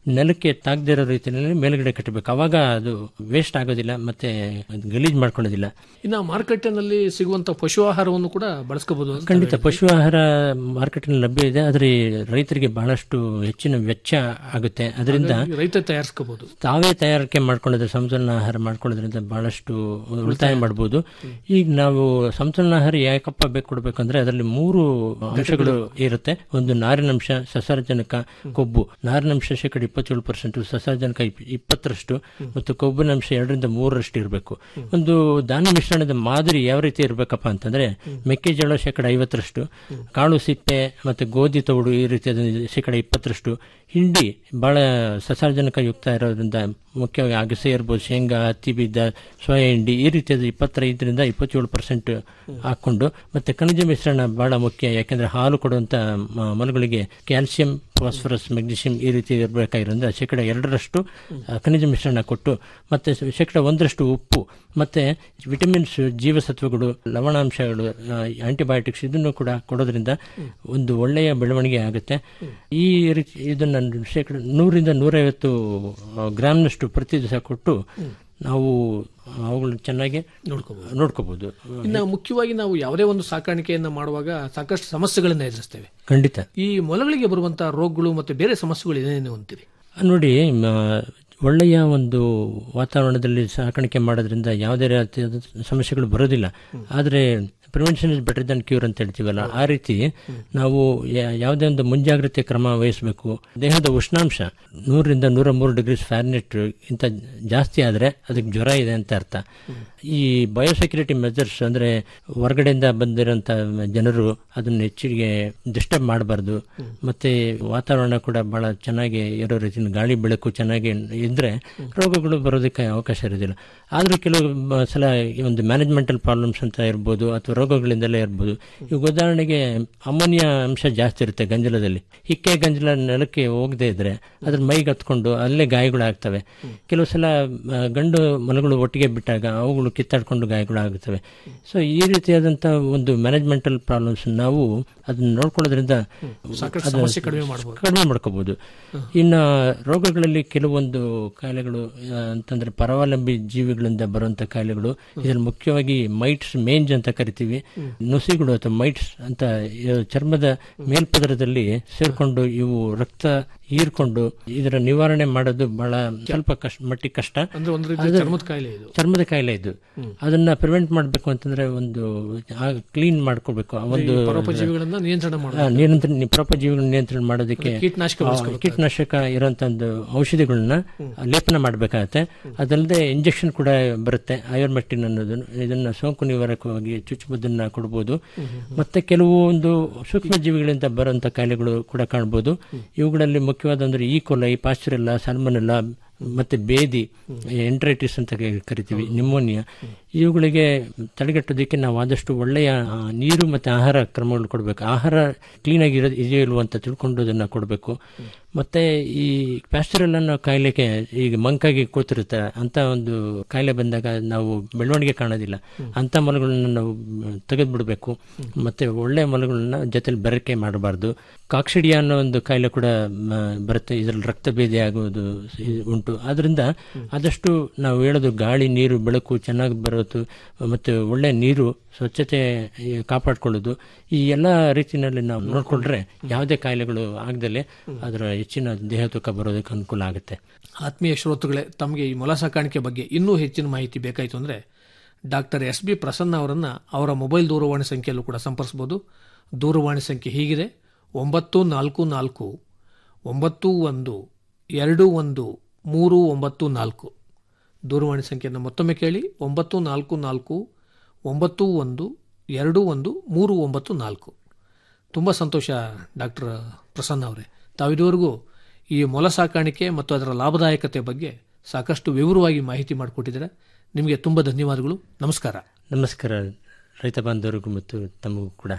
E: ನೆಲಕ್ಕೆ ತಾಗದೇ ಇರೋ ರೀತಿಯಲ್ಲಿ ಮೇಲ್ಗಡೆ ಕಟ್ಟಬೇಕು ಅವಾಗ ಅದು ವೇಸ್ಟ್ ಆಗೋದಿಲ್ಲ ಮತ್ತೆ ಅದು ಗಲೀಜ್ ಮಾಡ್ಕೊಳ್ಳೋದಿಲ್ಲ
D: ಇನ್ನು ಮಾರುಕಟ್ಟೆನಲ್ಲಿ ಸಿಗುವಂತ ಪಶು ಆಹಾರವನ್ನು ಕೂಡ ಬಳಸ್ಕೋಬಹುದು ಅಂತ
E: ಖಂಡಿತ ಪಶು ಆಹಾರ ಮಾರ್ಕೆಟ್ನಲ್ಲಿ ಲಭ್ಯ ಇದೆ ಆದರೆ ರೈತರಿಗೆ ಬಹಳಷ್ಟು ಹೆಚ್ಚಿನ ವೆಚ್ಚ ಆಗುತ್ತೆ ಅದರಿಂದ
D: ಈ ರೈತ ತಯಾರಿಸ್ಕೋಬಹುದು
E: ತಾವೇ ತಯಾರಿಕೆ ಮಾಡ್ಕೊಳ್ಳೋದ್ರೆ ಸಮತೋಲನ ಆಹಾರ ಮಾಡ್ಕೊಳ್ಳೋದ್ರಿಂದ ಬಹಳಷ್ಟು ಉಳಿತಾಯ ಮಾಡ್ಬೋದು ಈಗ ನಾವು ಸಮತೋಲನ ಆಹಾರ ಯಾಕಪ್ಪ ಬೇಕು ಕೊಡ್ಬೇಕಂದ್ರೆ ಅದರಲ್ಲಿ ಮೂರು ಅಂಶಗಳು ಇರುತ್ತೆ ಒಂದು ನಾರಿನಂಶ ಸಸಾರಜನಕ ಕೊಬ್ಬು ನಾರಿನಂಶ ಶೇಕಡ ಇಪ್ಪತ್ತೇಳು ಪರ್ಸೆಂಟ್ ಸಸಾರಜನಕ ಇಪ್- ಇಪ್ಪತ್ತರಷ್ಟು ಮತ್ತು ಕೊಬ್ಬಿನಂಶ ಎರಡರಿಂದ ಮೂರರಷ್ಟು ಇರಬೇಕು ಒಂದು ಧಾನ್ಯ ಮಿಶ್ರಣದ ಮಾದರಿ ಯಾವ ರೀತಿ ಇರಬೇಕಪ್ಪ ಅಂತಂದ್ರೆ ಮೆಕ್ಕೆಜೋಳ ಶೇಕಡ ಐವತ್ತರಷ್ಟು ಕಾಳು ಸಿಪ್ಪೆ ಮತ್ತೆ ಗೋಧಿ ತೌಡು ಈ ರೀತಿಯಾದ ಶೇಕಡ ಇಪ್ಪತ್ತರಷ್ಟು ಹಿಂಡಿ ಬಹಳ ಸಸಾರಜನಕ ಯುಕ್ತ ಇರೋದ್ರಿಂದ ಮುಖ್ಯವಾಗಿ ಅಗಸೆ ಇರ್ಬೋದು ಶೇಂಗಾ ಹತ್ತಿ ಬೀಜ ಸೋಯಾ ಹಿಂಡಿ ಈ ರೀತಿಯಾದ ಇಪ್ಪತ್ತೈದರಿಂದ ಇಪ್ಪತ್ತೇಳು ಪರ್ಸೆಂಟ್ ಹಾಕೊಂಡು ಮತ್ತೆ ಖನಿಜ ಮಿಶ್ರಣ ಬಹಳ ಮುಖ್ಯ ಯಾಕೆಂದ್ರೆ ಹಾಲು ಕೊಡುವಂತ ಮ- ಮಲಗಳಿಗೆ ಕ್ಯಾಲ್ಸಿಯಂ ಫಾಸ್ಫರಸ್ ಮೆಗ್ನೀಷಿಯಂ ಈ ರೀತಿ ಇರಬೇಕಾಗಿರೋದ್ರಿಂದ ಶೇಕಡ ಎರಡರಷ್ಟು ಆ, ಖನಿಜ ಮಿಶ್ರಣ ಕೊಟ್ಟು ಮತ್ತೆ ಶೇಕಡ ಒಂದರಷ್ಟು ಉಪ್ಪು ಮತ್ತೆ ವಿಟಮಿನ್ಸ್ ಜೀವಸತ್ವಗಳು ಲವಣಾಂಶಗಳು ಆಂಟಿಬಯೋಟಿಕ್ಸ್ ಇದನ್ನು ಕೂಡ ಕೊಡೋದ್ರಿಂದ ಒಂದು ಒಳ್ಳೆಯ ಬೆಳವಣಿಗೆ ಆಗುತ್ತೆ ಈ ರೀತಿ ಇದನ್ನ ಶೇಕಡ ನೂರಿಂದ ನೂರೈವತ್ತು ಗ್ರಾಮ್ನಷ್ಟು ಪ್ರತಿ ದಿವಸ ಕೊಟ್ಟು ನಾವು ಅವುಗಳನ್ನ ಚೆನ್ನಾಗಿ
D: ನೋಡ್ಕೋಬಹುದು
E: ನೋಡ್ಕೋಬಹುದು
D: ಇನ್ನು ಮುಖ್ಯವಾಗಿ ನಾವು ಯಾವುದೇ ಒಂದು ಸಾಕಾಣಿಕೆಯನ್ನ ಮಾಡುವಾಗ ಸಾಕಷ್ಟು ಸಮಸ್ಯೆಗಳನ್ನ ಎದುರಿಸ್ತೇವೆ
E: ಖಂಡಿತ
D: ಈ ಮೊಲಗಳಿಗೆ ಬರುವಂತಹ ರೋಗಗಳು ಮತ್ತು ಬೇರೆ ಸಮಸ್ಯೆಗಳು ಏನೇನು ಅಂತೀರಿ
E: ನೋಡಿ ಮ, ಒಳ್ಳೆಯ ಒಂದು ವಾತಾವರಣದಲ್ಲಿ ಸಾಕಾಣಿಕೆ ಮಾಡೋದ್ರಿಂದ ಯಾವುದೇ ರೀತಿಯಾದ ಸಮಸ್ಯೆಗಳು ಬರೋದಿಲ್ಲ ಆದರೆ prevention is better than cure ಅಂತ ಹೇಳ್ತೀವಲ್ಲ ಆ ರೀತಿ ನಾವು ಯಾ- ಯಾವುದೇ ಒಂದು ಮುಂಜಾಗ್ರತೆ ಕ್ರಮ ವಹಿಸಬೇಕು ದೇಹದ ಉಷ್ಣಾಂಶ ನೂರರಿಂದ ನೂರ ಮೂರು ಡಿಗ್ರಿ ಫ್ಯಾರ್ನೆಟ್ ಇಂತ ಜಾಸ್ತಿ ಆದರೆ ಅದಕ್ಕೆ ಜ್ವರ ಇದೆ ಅಂತ ಅರ್ಥ ಈ ಬಯೋಸೆಕ್ಯೂರಿಟಿ ಮೆಜರ್ಸ್ ಅಂದ್ರೆ ಹೊರಗಡೆಯಿಂದ ಬಂದಿರೋಂಥ ಜನರು ಅದನ್ನು ಹೆಚ್ಚಿಗೆ ಡಿಸ್ಟರ್ಬ್ ಮಾಡಬಾರ್ದು ಮತ್ತೆ ವಾತಾವರಣ ಕೂಡ ಬಹಳ ಚೆನ್ನಾಗಿ ಇರೋ ರೀತಿ ಗಾಳಿ ಬೆಳಕು ಚೆನ್ನಾಗಿ ಇದ್ರೆ ರೋಗಗಳು ಬರೋದಕ್ಕೆ ಅವಕಾಶ ಇರೋದಿಲ್ಲ ಆದರೂ ಕೆಲವು ಮ- ಸಲ ಈ ಒಂದು ಮ್ಯಾನೇಜ್ಮೆಂಟಲ್ ಪ್ರಾಬ್ಲಮ್ಸ್ ಅಂತ ಇರ್ಬೋದು ಅಥವಾ ರೋಗಗಳಿಂದಲೇ ಇರ್ಬೋದು ಈಗ ಉದಾಹರಣೆಗೆ ಅಮೋನಿಯಾ ಅಂಶ ಜಾಸ್ತಿ ಇರುತ್ತೆ ಗಂಜಲದಲ್ಲಿ ಹಿಕ್ಕೆ ಗಂಜಲ ನೆಲಕ್ಕೆ ಹೋಗದೆ ಇದ್ರೆ ಅದ್ರ ಮೈಗೆ ಹತ್ಕೊಂಡು ಅಲ್ಲೇ ಗಾಯಗಳಾಗ್ತವೆ ಕೆಲವು ಸಲ ಆ, ಗಂಡು ಮಲಗಳು ಒಟ್ಟಿಗೆ ಬಿಟ್ಟಾಗ ಅವುಗಳು ಕಿತ್ತಾಡ್ಕೊಂಡು ಗಾಯಗಳಾಗುತ್ತವೆ ಸೊ ಈ ರೀತಿಯಾದಂಥ ಒಂದು ಮ್ಯಾನೇಜ್ಮೆಂಟಲ್ ಪ್ರಾಬ್ಲಮ್ಸ್ ನಾವು ಅದನ್ನ ನೋಡ್ಕೊಳ್ಳೋದ್ರಿಂದ
D: ಸಾಕಷ್ಟು
E: ಅದು
D: ಸಮಸ್ಯೆ ಕಡಿಮೆ ಮಾಡಬಹುದು
E: ಕಡಿಮೆ ಮಾಡ್ಕೋಬಹುದು ಇನ್ನು ರೋಗಗಳಲ್ಲಿ ಕೆಲವೊಂದು ಕಾಯಿಲೆಗಳು ಆ, ಅಂತಂದ್ರೆ ಪರಾವಲಂಬಿ ಜೀವಿಗಳಿಂದ ಬರುವಂತ ಕಾಯಿಲೆಗಳು ಇದರಲ್ಲಿ ಮುಖ್ಯವಾಗಿ ಮೈಟ್ಸ್ ಮೇಂಜ್ ಅಂತ ಕರಿತೀವಿ ನುಸಿಗಳು ಅಥವಾ ಮೈಟ್ಸ್ ಅಂತ ಇವು ಚರ್ಮದ ಮೇಲ್ಪದರದಲ್ಲಿ ಸೇರ್ಕೊಂಡು ಇವು ರಕ್ತ ಹೀರ್ಕೊಂಡು ಇದರ ನಿವಾರಣೆ ಮಾಡೋದು ಬಹಳ ಸ್ವಲ್ಪ ಕಷ್ಟ ಮಟ್ಟಿಗೆ ಕಷ್ಟ
D: ಅಂದ್ರೆ ಒಂದು ರೀತಿ ಚರ್ಮದ ಕಾಯಿಲೆ ಇದು
E: ಚರ್ಮದ ಕಾಯಿಲೆ ಇದು ಅದನ್ನ ಪ್ರಿವೆಂಟ್ ಮಾಡಬೇಕು ಅಂತಂದ್ರೆ ಒಂದು ಕ್ಲೀನ್ ಮಾಡ್ಕೋಬೇಕು ಆ ಒಂದು
D: ಪರೋಪಜೀವಿಗಳನ್ನ ನಿಯಂತ್ರಣ
E: ಆ,
D: ಮಾಡಬಹುದು
E: ನಿಯಂತ್ರಣ ಪ್ರಪಜೀವಿಗಳ ನಿಯಂತ್ರಣ ಮಾಡೋದಕ್ಕೆ
D: ಕೀಟನಾಶಕ
E: ಆ, ಕೀಟನಾಶಕ ಇರೋಂಥದ್ದು ಔಷಧಿಗಳನ್ನ ಲೇಪನ ಮಾಡಬೇಕಾಗತ್ತೆ ಅದಲ್ಲದೆ ಇಂಜೆಕ್ಷನ್ ಕೂಡ ಬರುತ್ತೆ ಐವರ್ಮೆಕ್ಟಿನ್ ಅನ್ನೋದು ಇದನ್ನ ಸೋಂಕು ನಿವಾರಕವಾಗಿ ಚುಚ್ಚುಮದ್ದನ್ನ ಕೊಡ್ಬೋದು ಮತ್ತೆ ಕೆಲವೊಂದು ಸೂಕ್ಷ್ಮ ಜೀವಿಗಳಿಂದ ಬರುವಂತ ಕಾಯಿಲೆಗಳು ಕೂಡ ಕಾಣ್ಬೋದು ಇವುಗಳಲ್ಲಿ ಮುಖ್ಯವಾದ ಅಂದ್ರೆ ಈ ಕೊಲೈ ಪಾಶ್ಚರೆಲ್ಲ ಸಲ್ಮನೆಲ್ಲ ಮತ್ತೆ ಬೇದಿ ಎಂಟ್ರೈಟಿಸ್ ಅಂತ ಕ- ಕರಿತೀವಿ ನಿಮೋನಿಯಾ ಇವುಗಳಿಗೆ ತಡೆಗಟ್ಟೋದಕ್ಕೆ ನಾವು ಆದಷ್ಟು ಒಳ್ಳೆಯ ಆ, ನೀರು ಮತ್ತೆ ಆಹಾರ ಕ್ರಮಗಳು ಕೊಡಬೇಕು ಆಹಾರ ಕ್ಲೀನ್ ಆಗಿ ಇದೆಯೋ ಇಲ್ವೋ ಅಂತ ತಿಳ್ಕೊಂಡು ಅದನ್ನ ಕೊಡಬೇಕು ಮತ್ತೆ ಈ ಪ್ಯಾಸ್ಚರಲ್ ಅನ್ನೋ ಕಾಯಿಲೆಗೆ ಈಗ ಮಂಕಾಗಿ ಕೂತಿರುತ್ತೆ ಅಂತ ಒಂದು ಕಾಯಿಲೆ ಬಂದಾಗ ನಾವು ಬೆಳವಣಿಗೆ ಕಾಣೋದಿಲ್ಲ ಅಂತ ಮಲಗಳನ್ನ ನಾವು ತೆಗೆದು ಬಿಡಬೇಕು ಮತ್ತೆ ಒಳ್ಳೆ ಮಲಗಳನ್ನ ಜೊತೆಲಿ ಬೆರಕೆ ಮಾಡಬಾರ್ದು ಕಾಕ್ಸಿಡಿಯಾ ಅನ್ನೋ ಒಂದು ಕಾಯಿಲೆ ಕೂಡ ಮ, ಬರುತ್ತೆ ಇದರಲ್ಲಿ ರಕ್ತ ಭೇದಿ ಆಗುವುದು ಸಿ- ಉಂಟು ಆದ್ರಿಂದ ಆದಷ್ಟು ನಾವು ಹೇಳೋದು ಗಾಳಿ ನೀರು ಬೆಳಕು ಚೆನ್ನಾಗಿ ಬರೋದು ಮತ್ತೆ ಒಳ್ಳೆ ನೀರು ಸ್ವಚ್ಛತೆ ಈ, ಕಾಪಾಡ್ಕೊಳ್ಳೋದು ಈ ಎಲ್ಲ ರೀತಿಯಲ್ಲಿ ನಾವು ನೋಡ್ಕೊಂಡ್ರೆ ಯಾವುದೇ ಕಾಯಿಲೆಗಳು ಆಗದಲ್ಲೇ ಅದರ ಹೆಚ್ಚಿನ ದೇಹ ತೂಕ ಬರೋದಕ್ಕೆ ಅನುಕೂಲ ಆಗುತ್ತೆ
D: ಆತ್ಮೀಯ ಶ್ರೋತೃಗಳೇ ತಮಗೆ ಈ ಮೊಲ ಸಾಕಾಣಿಕೆ ಬಗ್ಗೆ ಇನ್ನೂ ಹೆಚ್ಚಿನ ಮಾಹಿತಿ ಬೇಕಾಯಿತು ಅಂದರೆ ಡಾಕ್ಟರ್ ಎಸ್ ಬಿ ಪ್ರಸನ್ನ ಅವರನ್ನು ಅವರ ಮೊಬೈಲ್ ದೂರವಾಣಿ ಸಂಖ್ಯೆಯಲ್ಲೂ ಕೂಡ ಸಂಪರ್ಸ್ಬೋದು ದೂರವಾಣಿ ಸಂಖ್ಯೆ ಹೀಗಿದೆ ಒಂಬತ್ತು ನಾಲ್ಕು ನಾಲ್ಕು ಒಂಬತ್ತು ಒಂದು ಎರಡು ಒಂದು ಮೂರು ಒಂಬತ್ತು ನಾಲ್ಕು ದೂರವಾಣಿ ಸಂಖ್ಯೆಯನ್ನು ಮತ್ತೊಮ್ಮೆ ಕೇಳಿ ಒಂಬತ್ತು ನಾಲ್ಕು ನಾಲ್ಕು ಒಂಬತ್ತು ಒಂದು ಎರಡು ಒಂದು ಮೂರು ಒಂಬತ್ತು ನಾಲ್ಕು ತುಂಬ ಸಂತೋಷ ಡಾಕ್ಟರ್ ಪ್ರಸನ್ನ ಅವರೇ ತಾವಿದುವರೆಗೂ ಈ ಮೊಲ ಸಾಕಾಣಿಕೆ ಮತ್ತು ಅದರ ಲಾಭದಾಯಕತೆ ಬಗ್ಗೆ ಸಾಕಷ್ಟು ವಿವರವಾಗಿ ಮಾಹಿತಿ ಮಾಡಿಕೊಟ್ಟಿದ್ದೀರಾ ನಿಮಗೆ ತುಂಬ ಧನ್ಯವಾದಗಳು ನಮಸ್ಕಾರ
E: ನಮಸ್ಕಾರ ರೈತ ಬಾಂಧವರಿಗೂ ಮತ್ತು ತಮಗೂ ಕೂಡ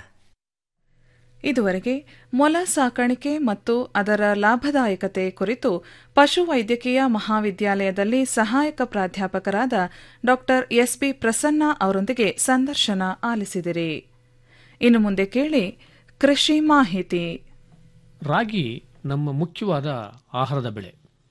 A: ಇದುವರೆಗೆ ಮೊಲ ಸಾಕಾಣಿಕೆ ಮತ್ತು ಅದರ ಲಾಭದಾಯಕತೆ ಕುರಿತು ಪಶುವೈದ್ಯಕೀಯ ಮಹಾವಿದ್ಯಾಲಯದಲ್ಲಿ ಸಹಾಯಕ ಪ್ರಾಧ್ಯಾಪಕರಾದ ಡಾ ಎಸ್ಬಿ ಪ್ರಸನ್ನ ಅವರೊಂದಿಗೆ ಸಂದರ್ಶನ ಆಲಿಸಿದಿರಿ ಇನ್ನು ಮುಂದೆ ಕೇಳಿ ಕೃಷಿ ಮಾಹಿತಿ
D: ರಾಗಿ ನಮ್ಮ ಮುಖ್ಯವಾದ ಆಹಾರದ ಬೆಳೆ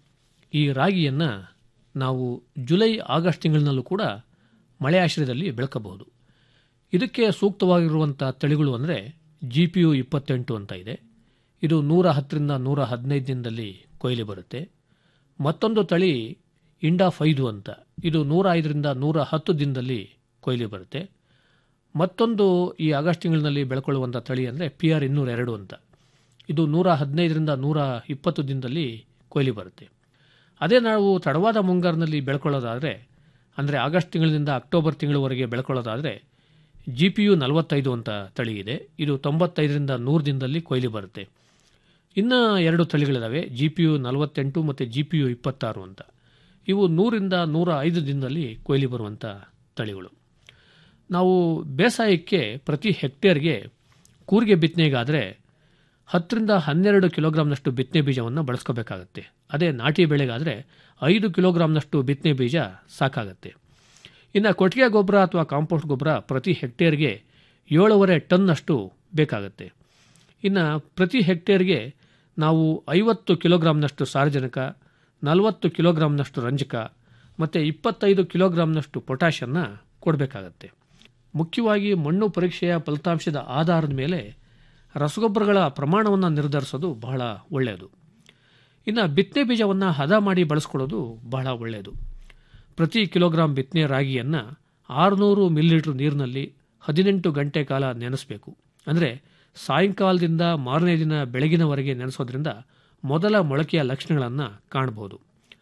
D: ಈ ರಾಗಿಯನ್ನು ನಾವು ಜುಲೈ ಆಗಸ್ಟ್ ತಿಂಗಳಿನಲ್ಲೂ ಕೂಡ ಮಳೆ ಆಶ್ರಯದಲ್ಲಿ ಬೆಳಕಬಹುದು ಇದಕ್ಕೆ ಸೂಕ್ತವಾಗಿರುವಂಥ ತಳಿಗಳು ಅಂದರೆ ಜಿ ಪಿ ಯು ಇಪ್ಪತ್ತೆಂಟು ಅಂತ ಇದೆ ಇದು ನೂರ ಹತ್ತರಿಂದ ನೂರ ಹದಿನೈದು ದಿನದಲ್ಲಿ ಕೊಯ್ಲಿ ಬರುತ್ತೆ ಮತ್ತೊಂದು ತಳಿ ಇಂಡಾ ಫೈದು ಅಂತ ಇದು ನೂರ ಐದರಿಂದ ನೂರ ಹತ್ತು ದಿನದಲ್ಲಿ ಕೊಯ್ಲಿ ಬರುತ್ತೆ ಮತ್ತೊಂದು ಈ ಆಗಸ್ಟ್ ತಿಂಗಳಿನಲ್ಲಿ ಬೆಳ್ಕೊಳ್ಳುವಂಥ ತಳಿ ಅಂದರೆ ಪಿ ಆರ್ ಇನ್ನೂರ ಎರಡು ಅಂತ ಇದು ನೂರ ಹದಿನೈದರಿಂದ ನೂರ ಇಪ್ಪತ್ತು ದಿನದಲ್ಲಿ ಕೊಯ್ಲಿ ಬರುತ್ತೆ ಅದೇ ನಾವು ತಡವಾದ ಮುಂಗಾರಿನಲ್ಲಿ ಬೆಳ್ಕೊಳ್ಳೋದಾದರೆ ಅಂದರೆ ಆಗಸ್ಟ್ ತಿಂಗಳಿನಿಂದ ಅಕ್ಟೋಬರ್ ತಿಂಗಳವರೆಗೆ ಬೆಳ್ಕೊಳ್ಳೋದಾದರೆ ಜಿ ಪಿ ಯು ನಲವತ್ತೈದು ಅಂತ ತಳಿ ಇದೆ ಇದು ತೊಂಬತ್ತೈದರಿಂದ ನೂರು ದಿನದಲ್ಲಿ ಕೊಯ್ಲಿ ಬರುತ್ತೆ ಇನ್ನು ಎರಡು ತಳಿಗಳಿದ್ದಾವೆ ಜಿ ಪಿ ಯು ನಲವತ್ತೆಂಟು ಮತ್ತು ಜಿ ಪಿ ಯು ಇಪ್ಪತ್ತಾರು ಅಂತ ಇವು ನೂರಿಂದ ನೂರ ಐದು ದಿನದಲ್ಲಿ ಕೊಯ್ಲಿ ಬರುವಂಥ ತಳಿಗಳು ನಾವು ಬೇಸಾಯಕ್ಕೆ ಪ್ರತಿ ಹೆಕ್ಟೇರ್ಗೆ ಕೂರಿಗೆ ಬಿತ್ತನೆಗಾದರೆ ಹತ್ತರಿಂದ ಹನ್ನೆರಡು ಕಿಲೋಗ್ರಾಮ್ನಷ್ಟು ಬಿತ್ತನೆ ಬೀಜವನ್ನು ಬಳಸ್ಕೋಬೇಕಾಗತ್ತೆ ಅದೇ ನಾಟಿ ಬೆಳೆಗಾದರೆ ಐದು ಕಿಲೋಗ್ರಾಮ್ನಷ್ಟು ಬಿತ್ತನೆ ಬೀಜ ಸಾಕಾಗತ್ತೆ ಇನ್ನು ಕೊಟ್ಟಿಗೆ ಗೊಬ್ಬರ ಅಥವಾ ಕಾಂಪೋಸ್ಟ್ ಗೊಬ್ಬರ ಪ್ರತಿ ಹೆಕ್ಟೇರ್ಗೆ ಏಳುವರೆ ಟನ್ನಷ್ಟು ಬೇಕಾಗತ್ತೆ ಇನ್ನು ಪ್ರತಿ ಹೆಕ್ಟೇರ್ಗೆ ನಾವು ಐವತ್ತು ಕಿಲೋಗ್ರಾಮ್ನಷ್ಟು ಸಾರಜನಕ ನಲವತ್ತು ಕಿಲೋಗ್ರಾಮ್ನಷ್ಟು ರಂಜಕ ಮತ್ತು ಇಪ್ಪತ್ತೈದು ಕಿಲೋಗ್ರಾಮ್ನಷ್ಟು ಪೊಟ್ಯಾಷನ್ನ ಕೊಡಬೇಕಾಗತ್ತೆ ಮುಖ್ಯವಾಗಿ ಮಣ್ಣು ಪರೀಕ್ಷೆಯ ಫಲಿತಾಂಶದ ಆಧಾರದ ಮೇಲೆ ರಸಗೊಬ್ಬರಗಳ ಪ್ರಮಾಣವನ್ನು ನಿರ್ಧರಿಸೋದು ಬಹಳ ಒಳ್ಳೆಯದು ಇನ್ನು ಬಿತ್ತನೆ ಬೀಜವನ್ನು ಹದ ಮಾಡಿ ಬಳಸ್ಕೊಳ್ಳೋದು ಬಹಳ ಒಳ್ಳೆಯದು ಪ್ರತಿ ಕಿಲೋಗ್ರಾಂ ಬಿತ್ತನೆ ರಾಗಿಯನ್ನು ಆರುನೂರು ಮಿಲಿಲೀಟರ್ ನೀರಿನಲ್ಲಿ ಹದಿನೆಂಟು ಗಂಟೆ ಕಾಲ ನೆನೆಸಬೇಕು ಅಂದರೆ ಸಾಯಂಕಾಲದಿಂದ ಮಾರನೇ ದಿನ ಬೆಳಗಿನವರೆಗೆ ನೆನೆಸೋದ್ರಿಂದ ಮೊದಲ ಮೊಳಕೆಯ ಲಕ್ಷಣಗಳನ್ನು ಕಾಣಬಹುದು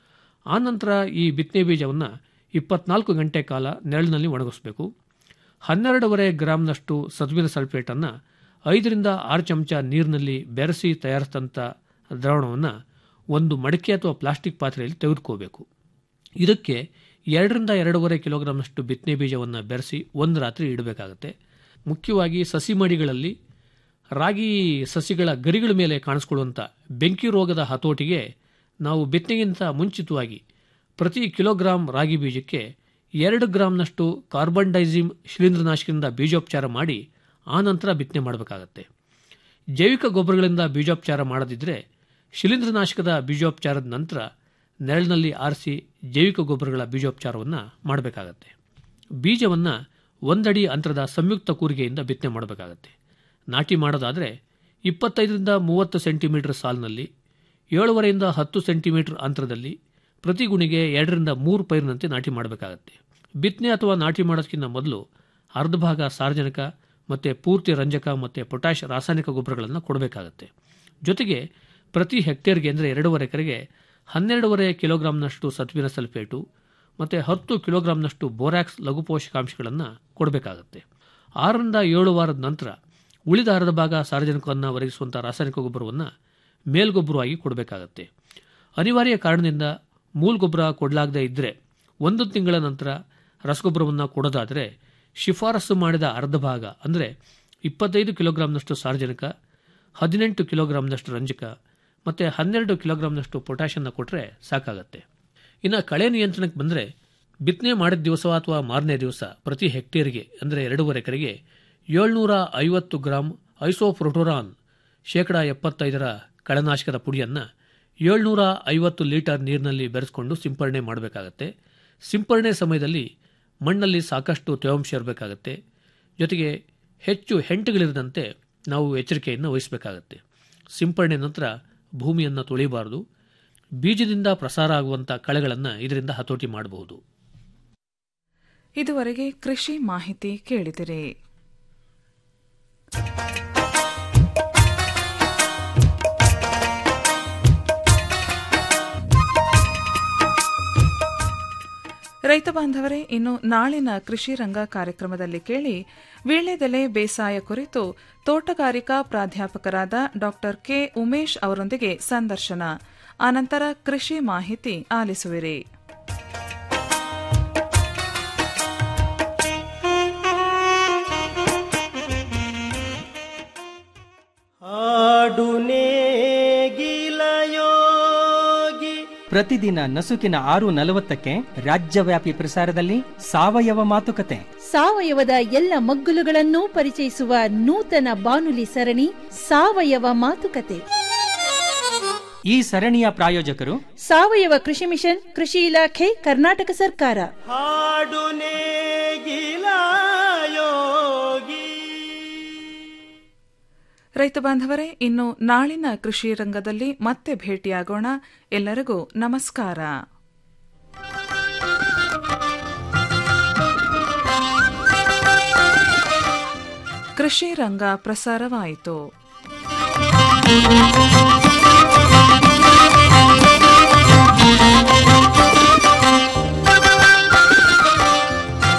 D: ಆನಂತರ ಈ ಬಿತ್ತನೆ ಬೀಜವನ್ನು ಇಪ್ಪತ್ನಾಲ್ಕು ಗಂಟೆ ಕಾಲ ನೆರಳಿನಲ್ಲಿ ಒಣಗಿಸಬೇಕು ಹನ್ನೆರಡೂವರೆ ಗ್ರಾಮ್ನಷ್ಟು ಸದ್ವಿನ ಸಲ್ಫೇಟನ್ನು ಐದರಿಂದ ಆರು ಚಮಚ ನೀರಿನಲ್ಲಿ ಬೆರೆಸಿ ತಯಾರಿಸಿದಂಥ ದ್ರಾವಣವನ್ನು ಒಂದು ಮಡಿಕೆ ಅಥವಾ ಪ್ಲಾಸ್ಟಿಕ್ ಪಾತ್ರೆಯಲ್ಲಿ ತೆಗೆದುಕೋಬೇಕು ಇದಕ್ಕೆ ಎರಡರಿಂದ ಎರಡೂವರೆ ಕಿಲೋಗ್ರಾಮ್ನಷ್ಟು ಬಿತ್ತನೆ ಬೀಜವನ್ನು ಬೆರೆಸಿ ಒಂದು ರಾತ್ರಿ ಇಡಬೇಕಾಗತ್ತೆ ಮುಖ್ಯವಾಗಿ ಸಸಿ ಮಡಿಗಳಲ್ಲಿ ರಾಗಿ ಸಸಿಗಳ ಗರಿಗಳ ಮೇಲೆ ಕಾಣಿಸ್ಕೊಳ್ಳುವಂಥ ಬೆಂಕಿ ರೋಗದ ಹತೋಟಿಗೆ ನಾವು ಬಿತ್ತನೆಗಿಂತ ಮುಂಚಿತವಾಗಿ ಪ್ರತಿ ಕಿಲೋಗ್ರಾಂ ರಾಗಿ ಬೀಜಕ್ಕೆ ಎರಡು ಗ್ರಾಂನಷ್ಟು ಕಾರ್ಬನ್ ಡೈಸಿಮ್ ಶಿಲೀಂಧ್ರನಾಶಕದಿಂದ ಬೀಜೋಪಚಾರ ಮಾಡಿ ಆನಂತರ ಬಿತ್ತನೆ ಮಾಡಬೇಕಾಗತ್ತೆ ಜೈವಿಕ ಗೊಬ್ಬರಗಳಿಂದ ಬೀಜೋಪಚಾರ ಮಾಡದಿದ್ದರೆ ಶಿಲೀಂಧ್ರನಾಶಕದ ಬೀಜೋಪಚಾರದ ನಂತರ ನೆರಳಿನಲ್ಲಿ ಆರಿಸಿ ಜೈವಿಕ ಗೊಬ್ಬರಗಳ ಬೀಜೋಪಚಾರವನ್ನು ಮಾಡಬೇಕಾಗತ್ತೆ ಬೀಜವನ್ನು ಒಂದಡಿ ಅಂತರದ ಸಂಯುಕ್ತ ಕೂರಿಗೆಯಿಂದ ಬಿತ್ತನೆ ಮಾಡಬೇಕಾಗತ್ತೆ ನಾಟಿ ಮಾಡೋದಾದರೆ ಇಪ್ಪತ್ತೈದರಿಂದ ಮೂವತ್ತು ಸೆಂಟಿಮೀಟರ್ ಸಾಲಿನಲ್ಲಿ ಏಳುವರೆಯಿಂದ ಹತ್ತು ಸೆಂಟಿಮೀಟರ್ ಅಂತರದಲ್ಲಿ ಪ್ರತಿ ಗುಣಿಗೆ ಎರಡರಿಂದ ಮೂರು ಪೈರಿನಂತೆ ನಾಟಿ ಮಾಡಬೇಕಾಗತ್ತೆ ಬಿತ್ತನೆ ಅಥವಾ ನಾಟಿ ಮಾಡೋದಕ್ಕಿಂತ ಮೊದಲು ಅರ್ಧ ಭಾಗ ಸಾರ್ವಜನಿಕ ಮತ್ತು ಪೂರ್ತಿ ರಂಜಕ ಮತ್ತು ಪೊಟ್ಯಾಷ್ ರಾಸಾಯನಿಕ ಗೊಬ್ಬರಗಳನ್ನು ಕೊಡಬೇಕಾಗತ್ತೆ ಜೊತೆಗೆ ಪ್ರತಿ ಹೆಕ್ಟೇರ್ಗೆ ಅಂದರೆ ಎರಡೂವರೆ ಎಕರೆಗೆ ಹನ್ನೆರಡೂವರೆ ಕಿಲೋಗ್ರಾಂನಷ್ಟು ಸತ್ವಿನ ಸಲ್ಫೇಟು ಮತ್ತು ಹತ್ತು ಕಿಲೋಗ್ರಾಂನಷ್ಟು ಬೋರ್ಯಾಕ್ಸ್ ಲಘು ಪೋಷಕಾಂಶಗಳನ್ನು ಕೊಡಬೇಕಾಗತ್ತೆ ಆರರಿಂದ ಏಳು ವಾರದ ನಂತರ ಉಳಿದ ಅರ್ಧ ಭಾಗ ಸಾರ್ವಜನಿಕವನ್ನು ಒದಗಿಸುವಂಥ ರಾಸಾಯನಿಕ ಗೊಬ್ಬರವನ್ನು ಮೇಲ್ಗೊಬ್ಬರವಾಗಿ ಕೊಡಬೇಕಾಗತ್ತೆ ಅನಿವಾರ್ಯ ಕಾರಣದಿಂದ ಮೂಲ ಗೊಬ್ಬರ ಕೊಡಲಾಗದೇ ಇದ್ದರೆ ಒಂದು ತಿಂಗಳ ನಂತರ ರಸಗೊಬ್ಬರವನ್ನು ಕೊಡೋದಾದರೆ ಶಿಫಾರಸು ಮಾಡಿದ ಅರ್ಧ ಭಾಗ ಅಂದರೆ ಇಪ್ಪತ್ತೈದು ಕಿಲೋಗ್ರಾಂನಷ್ಟು ಸಾರ್ವಜನಿಕ ಹದಿನೆಂಟು ಕಿಲೋಗ್ರಾಂನಷ್ಟು ರಂಜಕ ಮತ್ತು ಹನ್ನೆರಡು ಕಿಲೋಗ್ರಾಂನಷ್ಟು ಪೊಟ್ಯಾಷನ್ನ ಕೊಟ್ಟರೆ ಸಾಕಾಗತ್ತೆ ಇನ್ನು ಕಳೆ ನಿಯಂತ್ರಣಕ್ಕೆ ಬಂದರೆ ಬಿತ್ತನೆ ಮಾಡಿದ ದಿವಸ ಅಥವಾ ಮಾರನೇ ದಿವಸ ಪ್ರತಿ ಹೆಕ್ಟೇರ್ಗೆ ಅಂದರೆ ಎರಡೂವರೆ ಎಕರೆಗೆ ಏಳ್ನೂರ ಐವತ್ತು ಗ್ರಾಂ ಐಸೋಫ್ರೋಟೋರಾನ್ ಶೇಕಡ ಎಪ್ಪತ್ತೈದರ ಕಳೆನಾಶಕದ ಪುಡಿಯನ್ನು ಏಳ್ನೂರ ಐವತ್ತು ಲೀಟರ್ ನೀರಿನಲ್ಲಿ ಬೆರೆಸ್ಕೊಂಡು ಸಿಂಪರಣೆ ಮಾಡಬೇಕಾಗತ್ತೆ ಸಿಂಪರಣೆ ಸಮಯದಲ್ಲಿ ಮಣ್ಣಲ್ಲಿ ಸಾಕಷ್ಟು ತೇವಾಂಶ ಇರಬೇಕಾಗತ್ತೆ ಜೊತೆಗೆ ಹೆಚ್ಚು ಹೆಂಟುಗಳಿರದಂತೆ ನಾವು ಎಚ್ಚರಿಕೆಯನ್ನು ವಹಿಸಬೇಕಾಗತ್ತೆ ಸಿಂಪರಣೆ ನಂತರ ಭೂಮಿಯನ್ನು ತೊಳಿಬಾರದು ಬೀಜದಿಂದ ಪ್ರಸಾರ ಆಗುವಂಥ ಕಳೆಗಳನ್ನು ಇದರಿಂದ ಹತೋಟಿ ಮಾಡಬಹುದು
A: ಇದುವರೆಗೆ ಕೃಷಿ ಮಾಹಿತಿ ಕೇಳಿದಿರಿ ರೈತ ಬಾಂಧವರೇ ಇನ್ನು ನಾಳಿನ ಕೃಷಿ ರಂಗ ಕಾರ್ಯಕ್ರಮದಲ್ಲಿ ಕೇಳಿ ವೀಳ್ಯದೆಲೆ ಬೇಸಾಯ ಕುರಿತು ತೋಟಗಾರಿಕಾ ಪ್ರಾಧ್ಯಾಪಕರಾದ ಡಾ ಕೆ ಉಮೇಶ್ ಅವರೊಂದಿಗೆ ಸಂದರ್ಶನ ಆನಂತರ ಕೃಷಿ ಮಾಹಿತಿ ಆಲಿಸುವಿರಿ
F: ಆಡುನೇಗಿಲಯೋಗಿ ಪ್ರತಿದಿನ ನಸುಕಿನ ಆರು ನಲವತ್ತಕ್ಕೆ ರಾಜ್ಯವ್ಯಾಪಿ ಪ್ರಸಾರದಲ್ಲಿ ಸಾವಯವ ಮಾತುಕತೆ
B: ಸಾವಯವದ ಎಲ್ಲ ಮಗ್ಗುಲುಗಳನ್ನು ಪರಿಚಯಿಸುವ ನೂತನ ಬಾನುಲಿ ಸರಣಿ ಸಾವಯವ ಮಾತುಕತೆ
F: ಈ ಸರಣಿಯ ಪ್ರಾಯೋಜಕರು
G: ಸಾವಯವ ಕೃಷಿ ಮಿಷನ್ ಕೃಷಿ ಇಲಾಖೆ ಕರ್ನಾಟಕ ಸರ್ಕಾರ
H: ಹಾಡು ನೇಗಿಲ ಯೋಗಿ
A: ರೈತ ಬಾಂಧವರೇ ಇನ್ನು ನಾಳಿನ ಕೃಷಿ ರಂಗದಲ್ಲಿ ಮತ್ತೆ ಭೇಟಿಯಾಗೋಣ ಎಲ್ಲರಿಗೂ ನಮಸ್ಕಾರ ಕೃಷಿ ರಂಗ ಪ್ರಸಾರವಾಯಿತು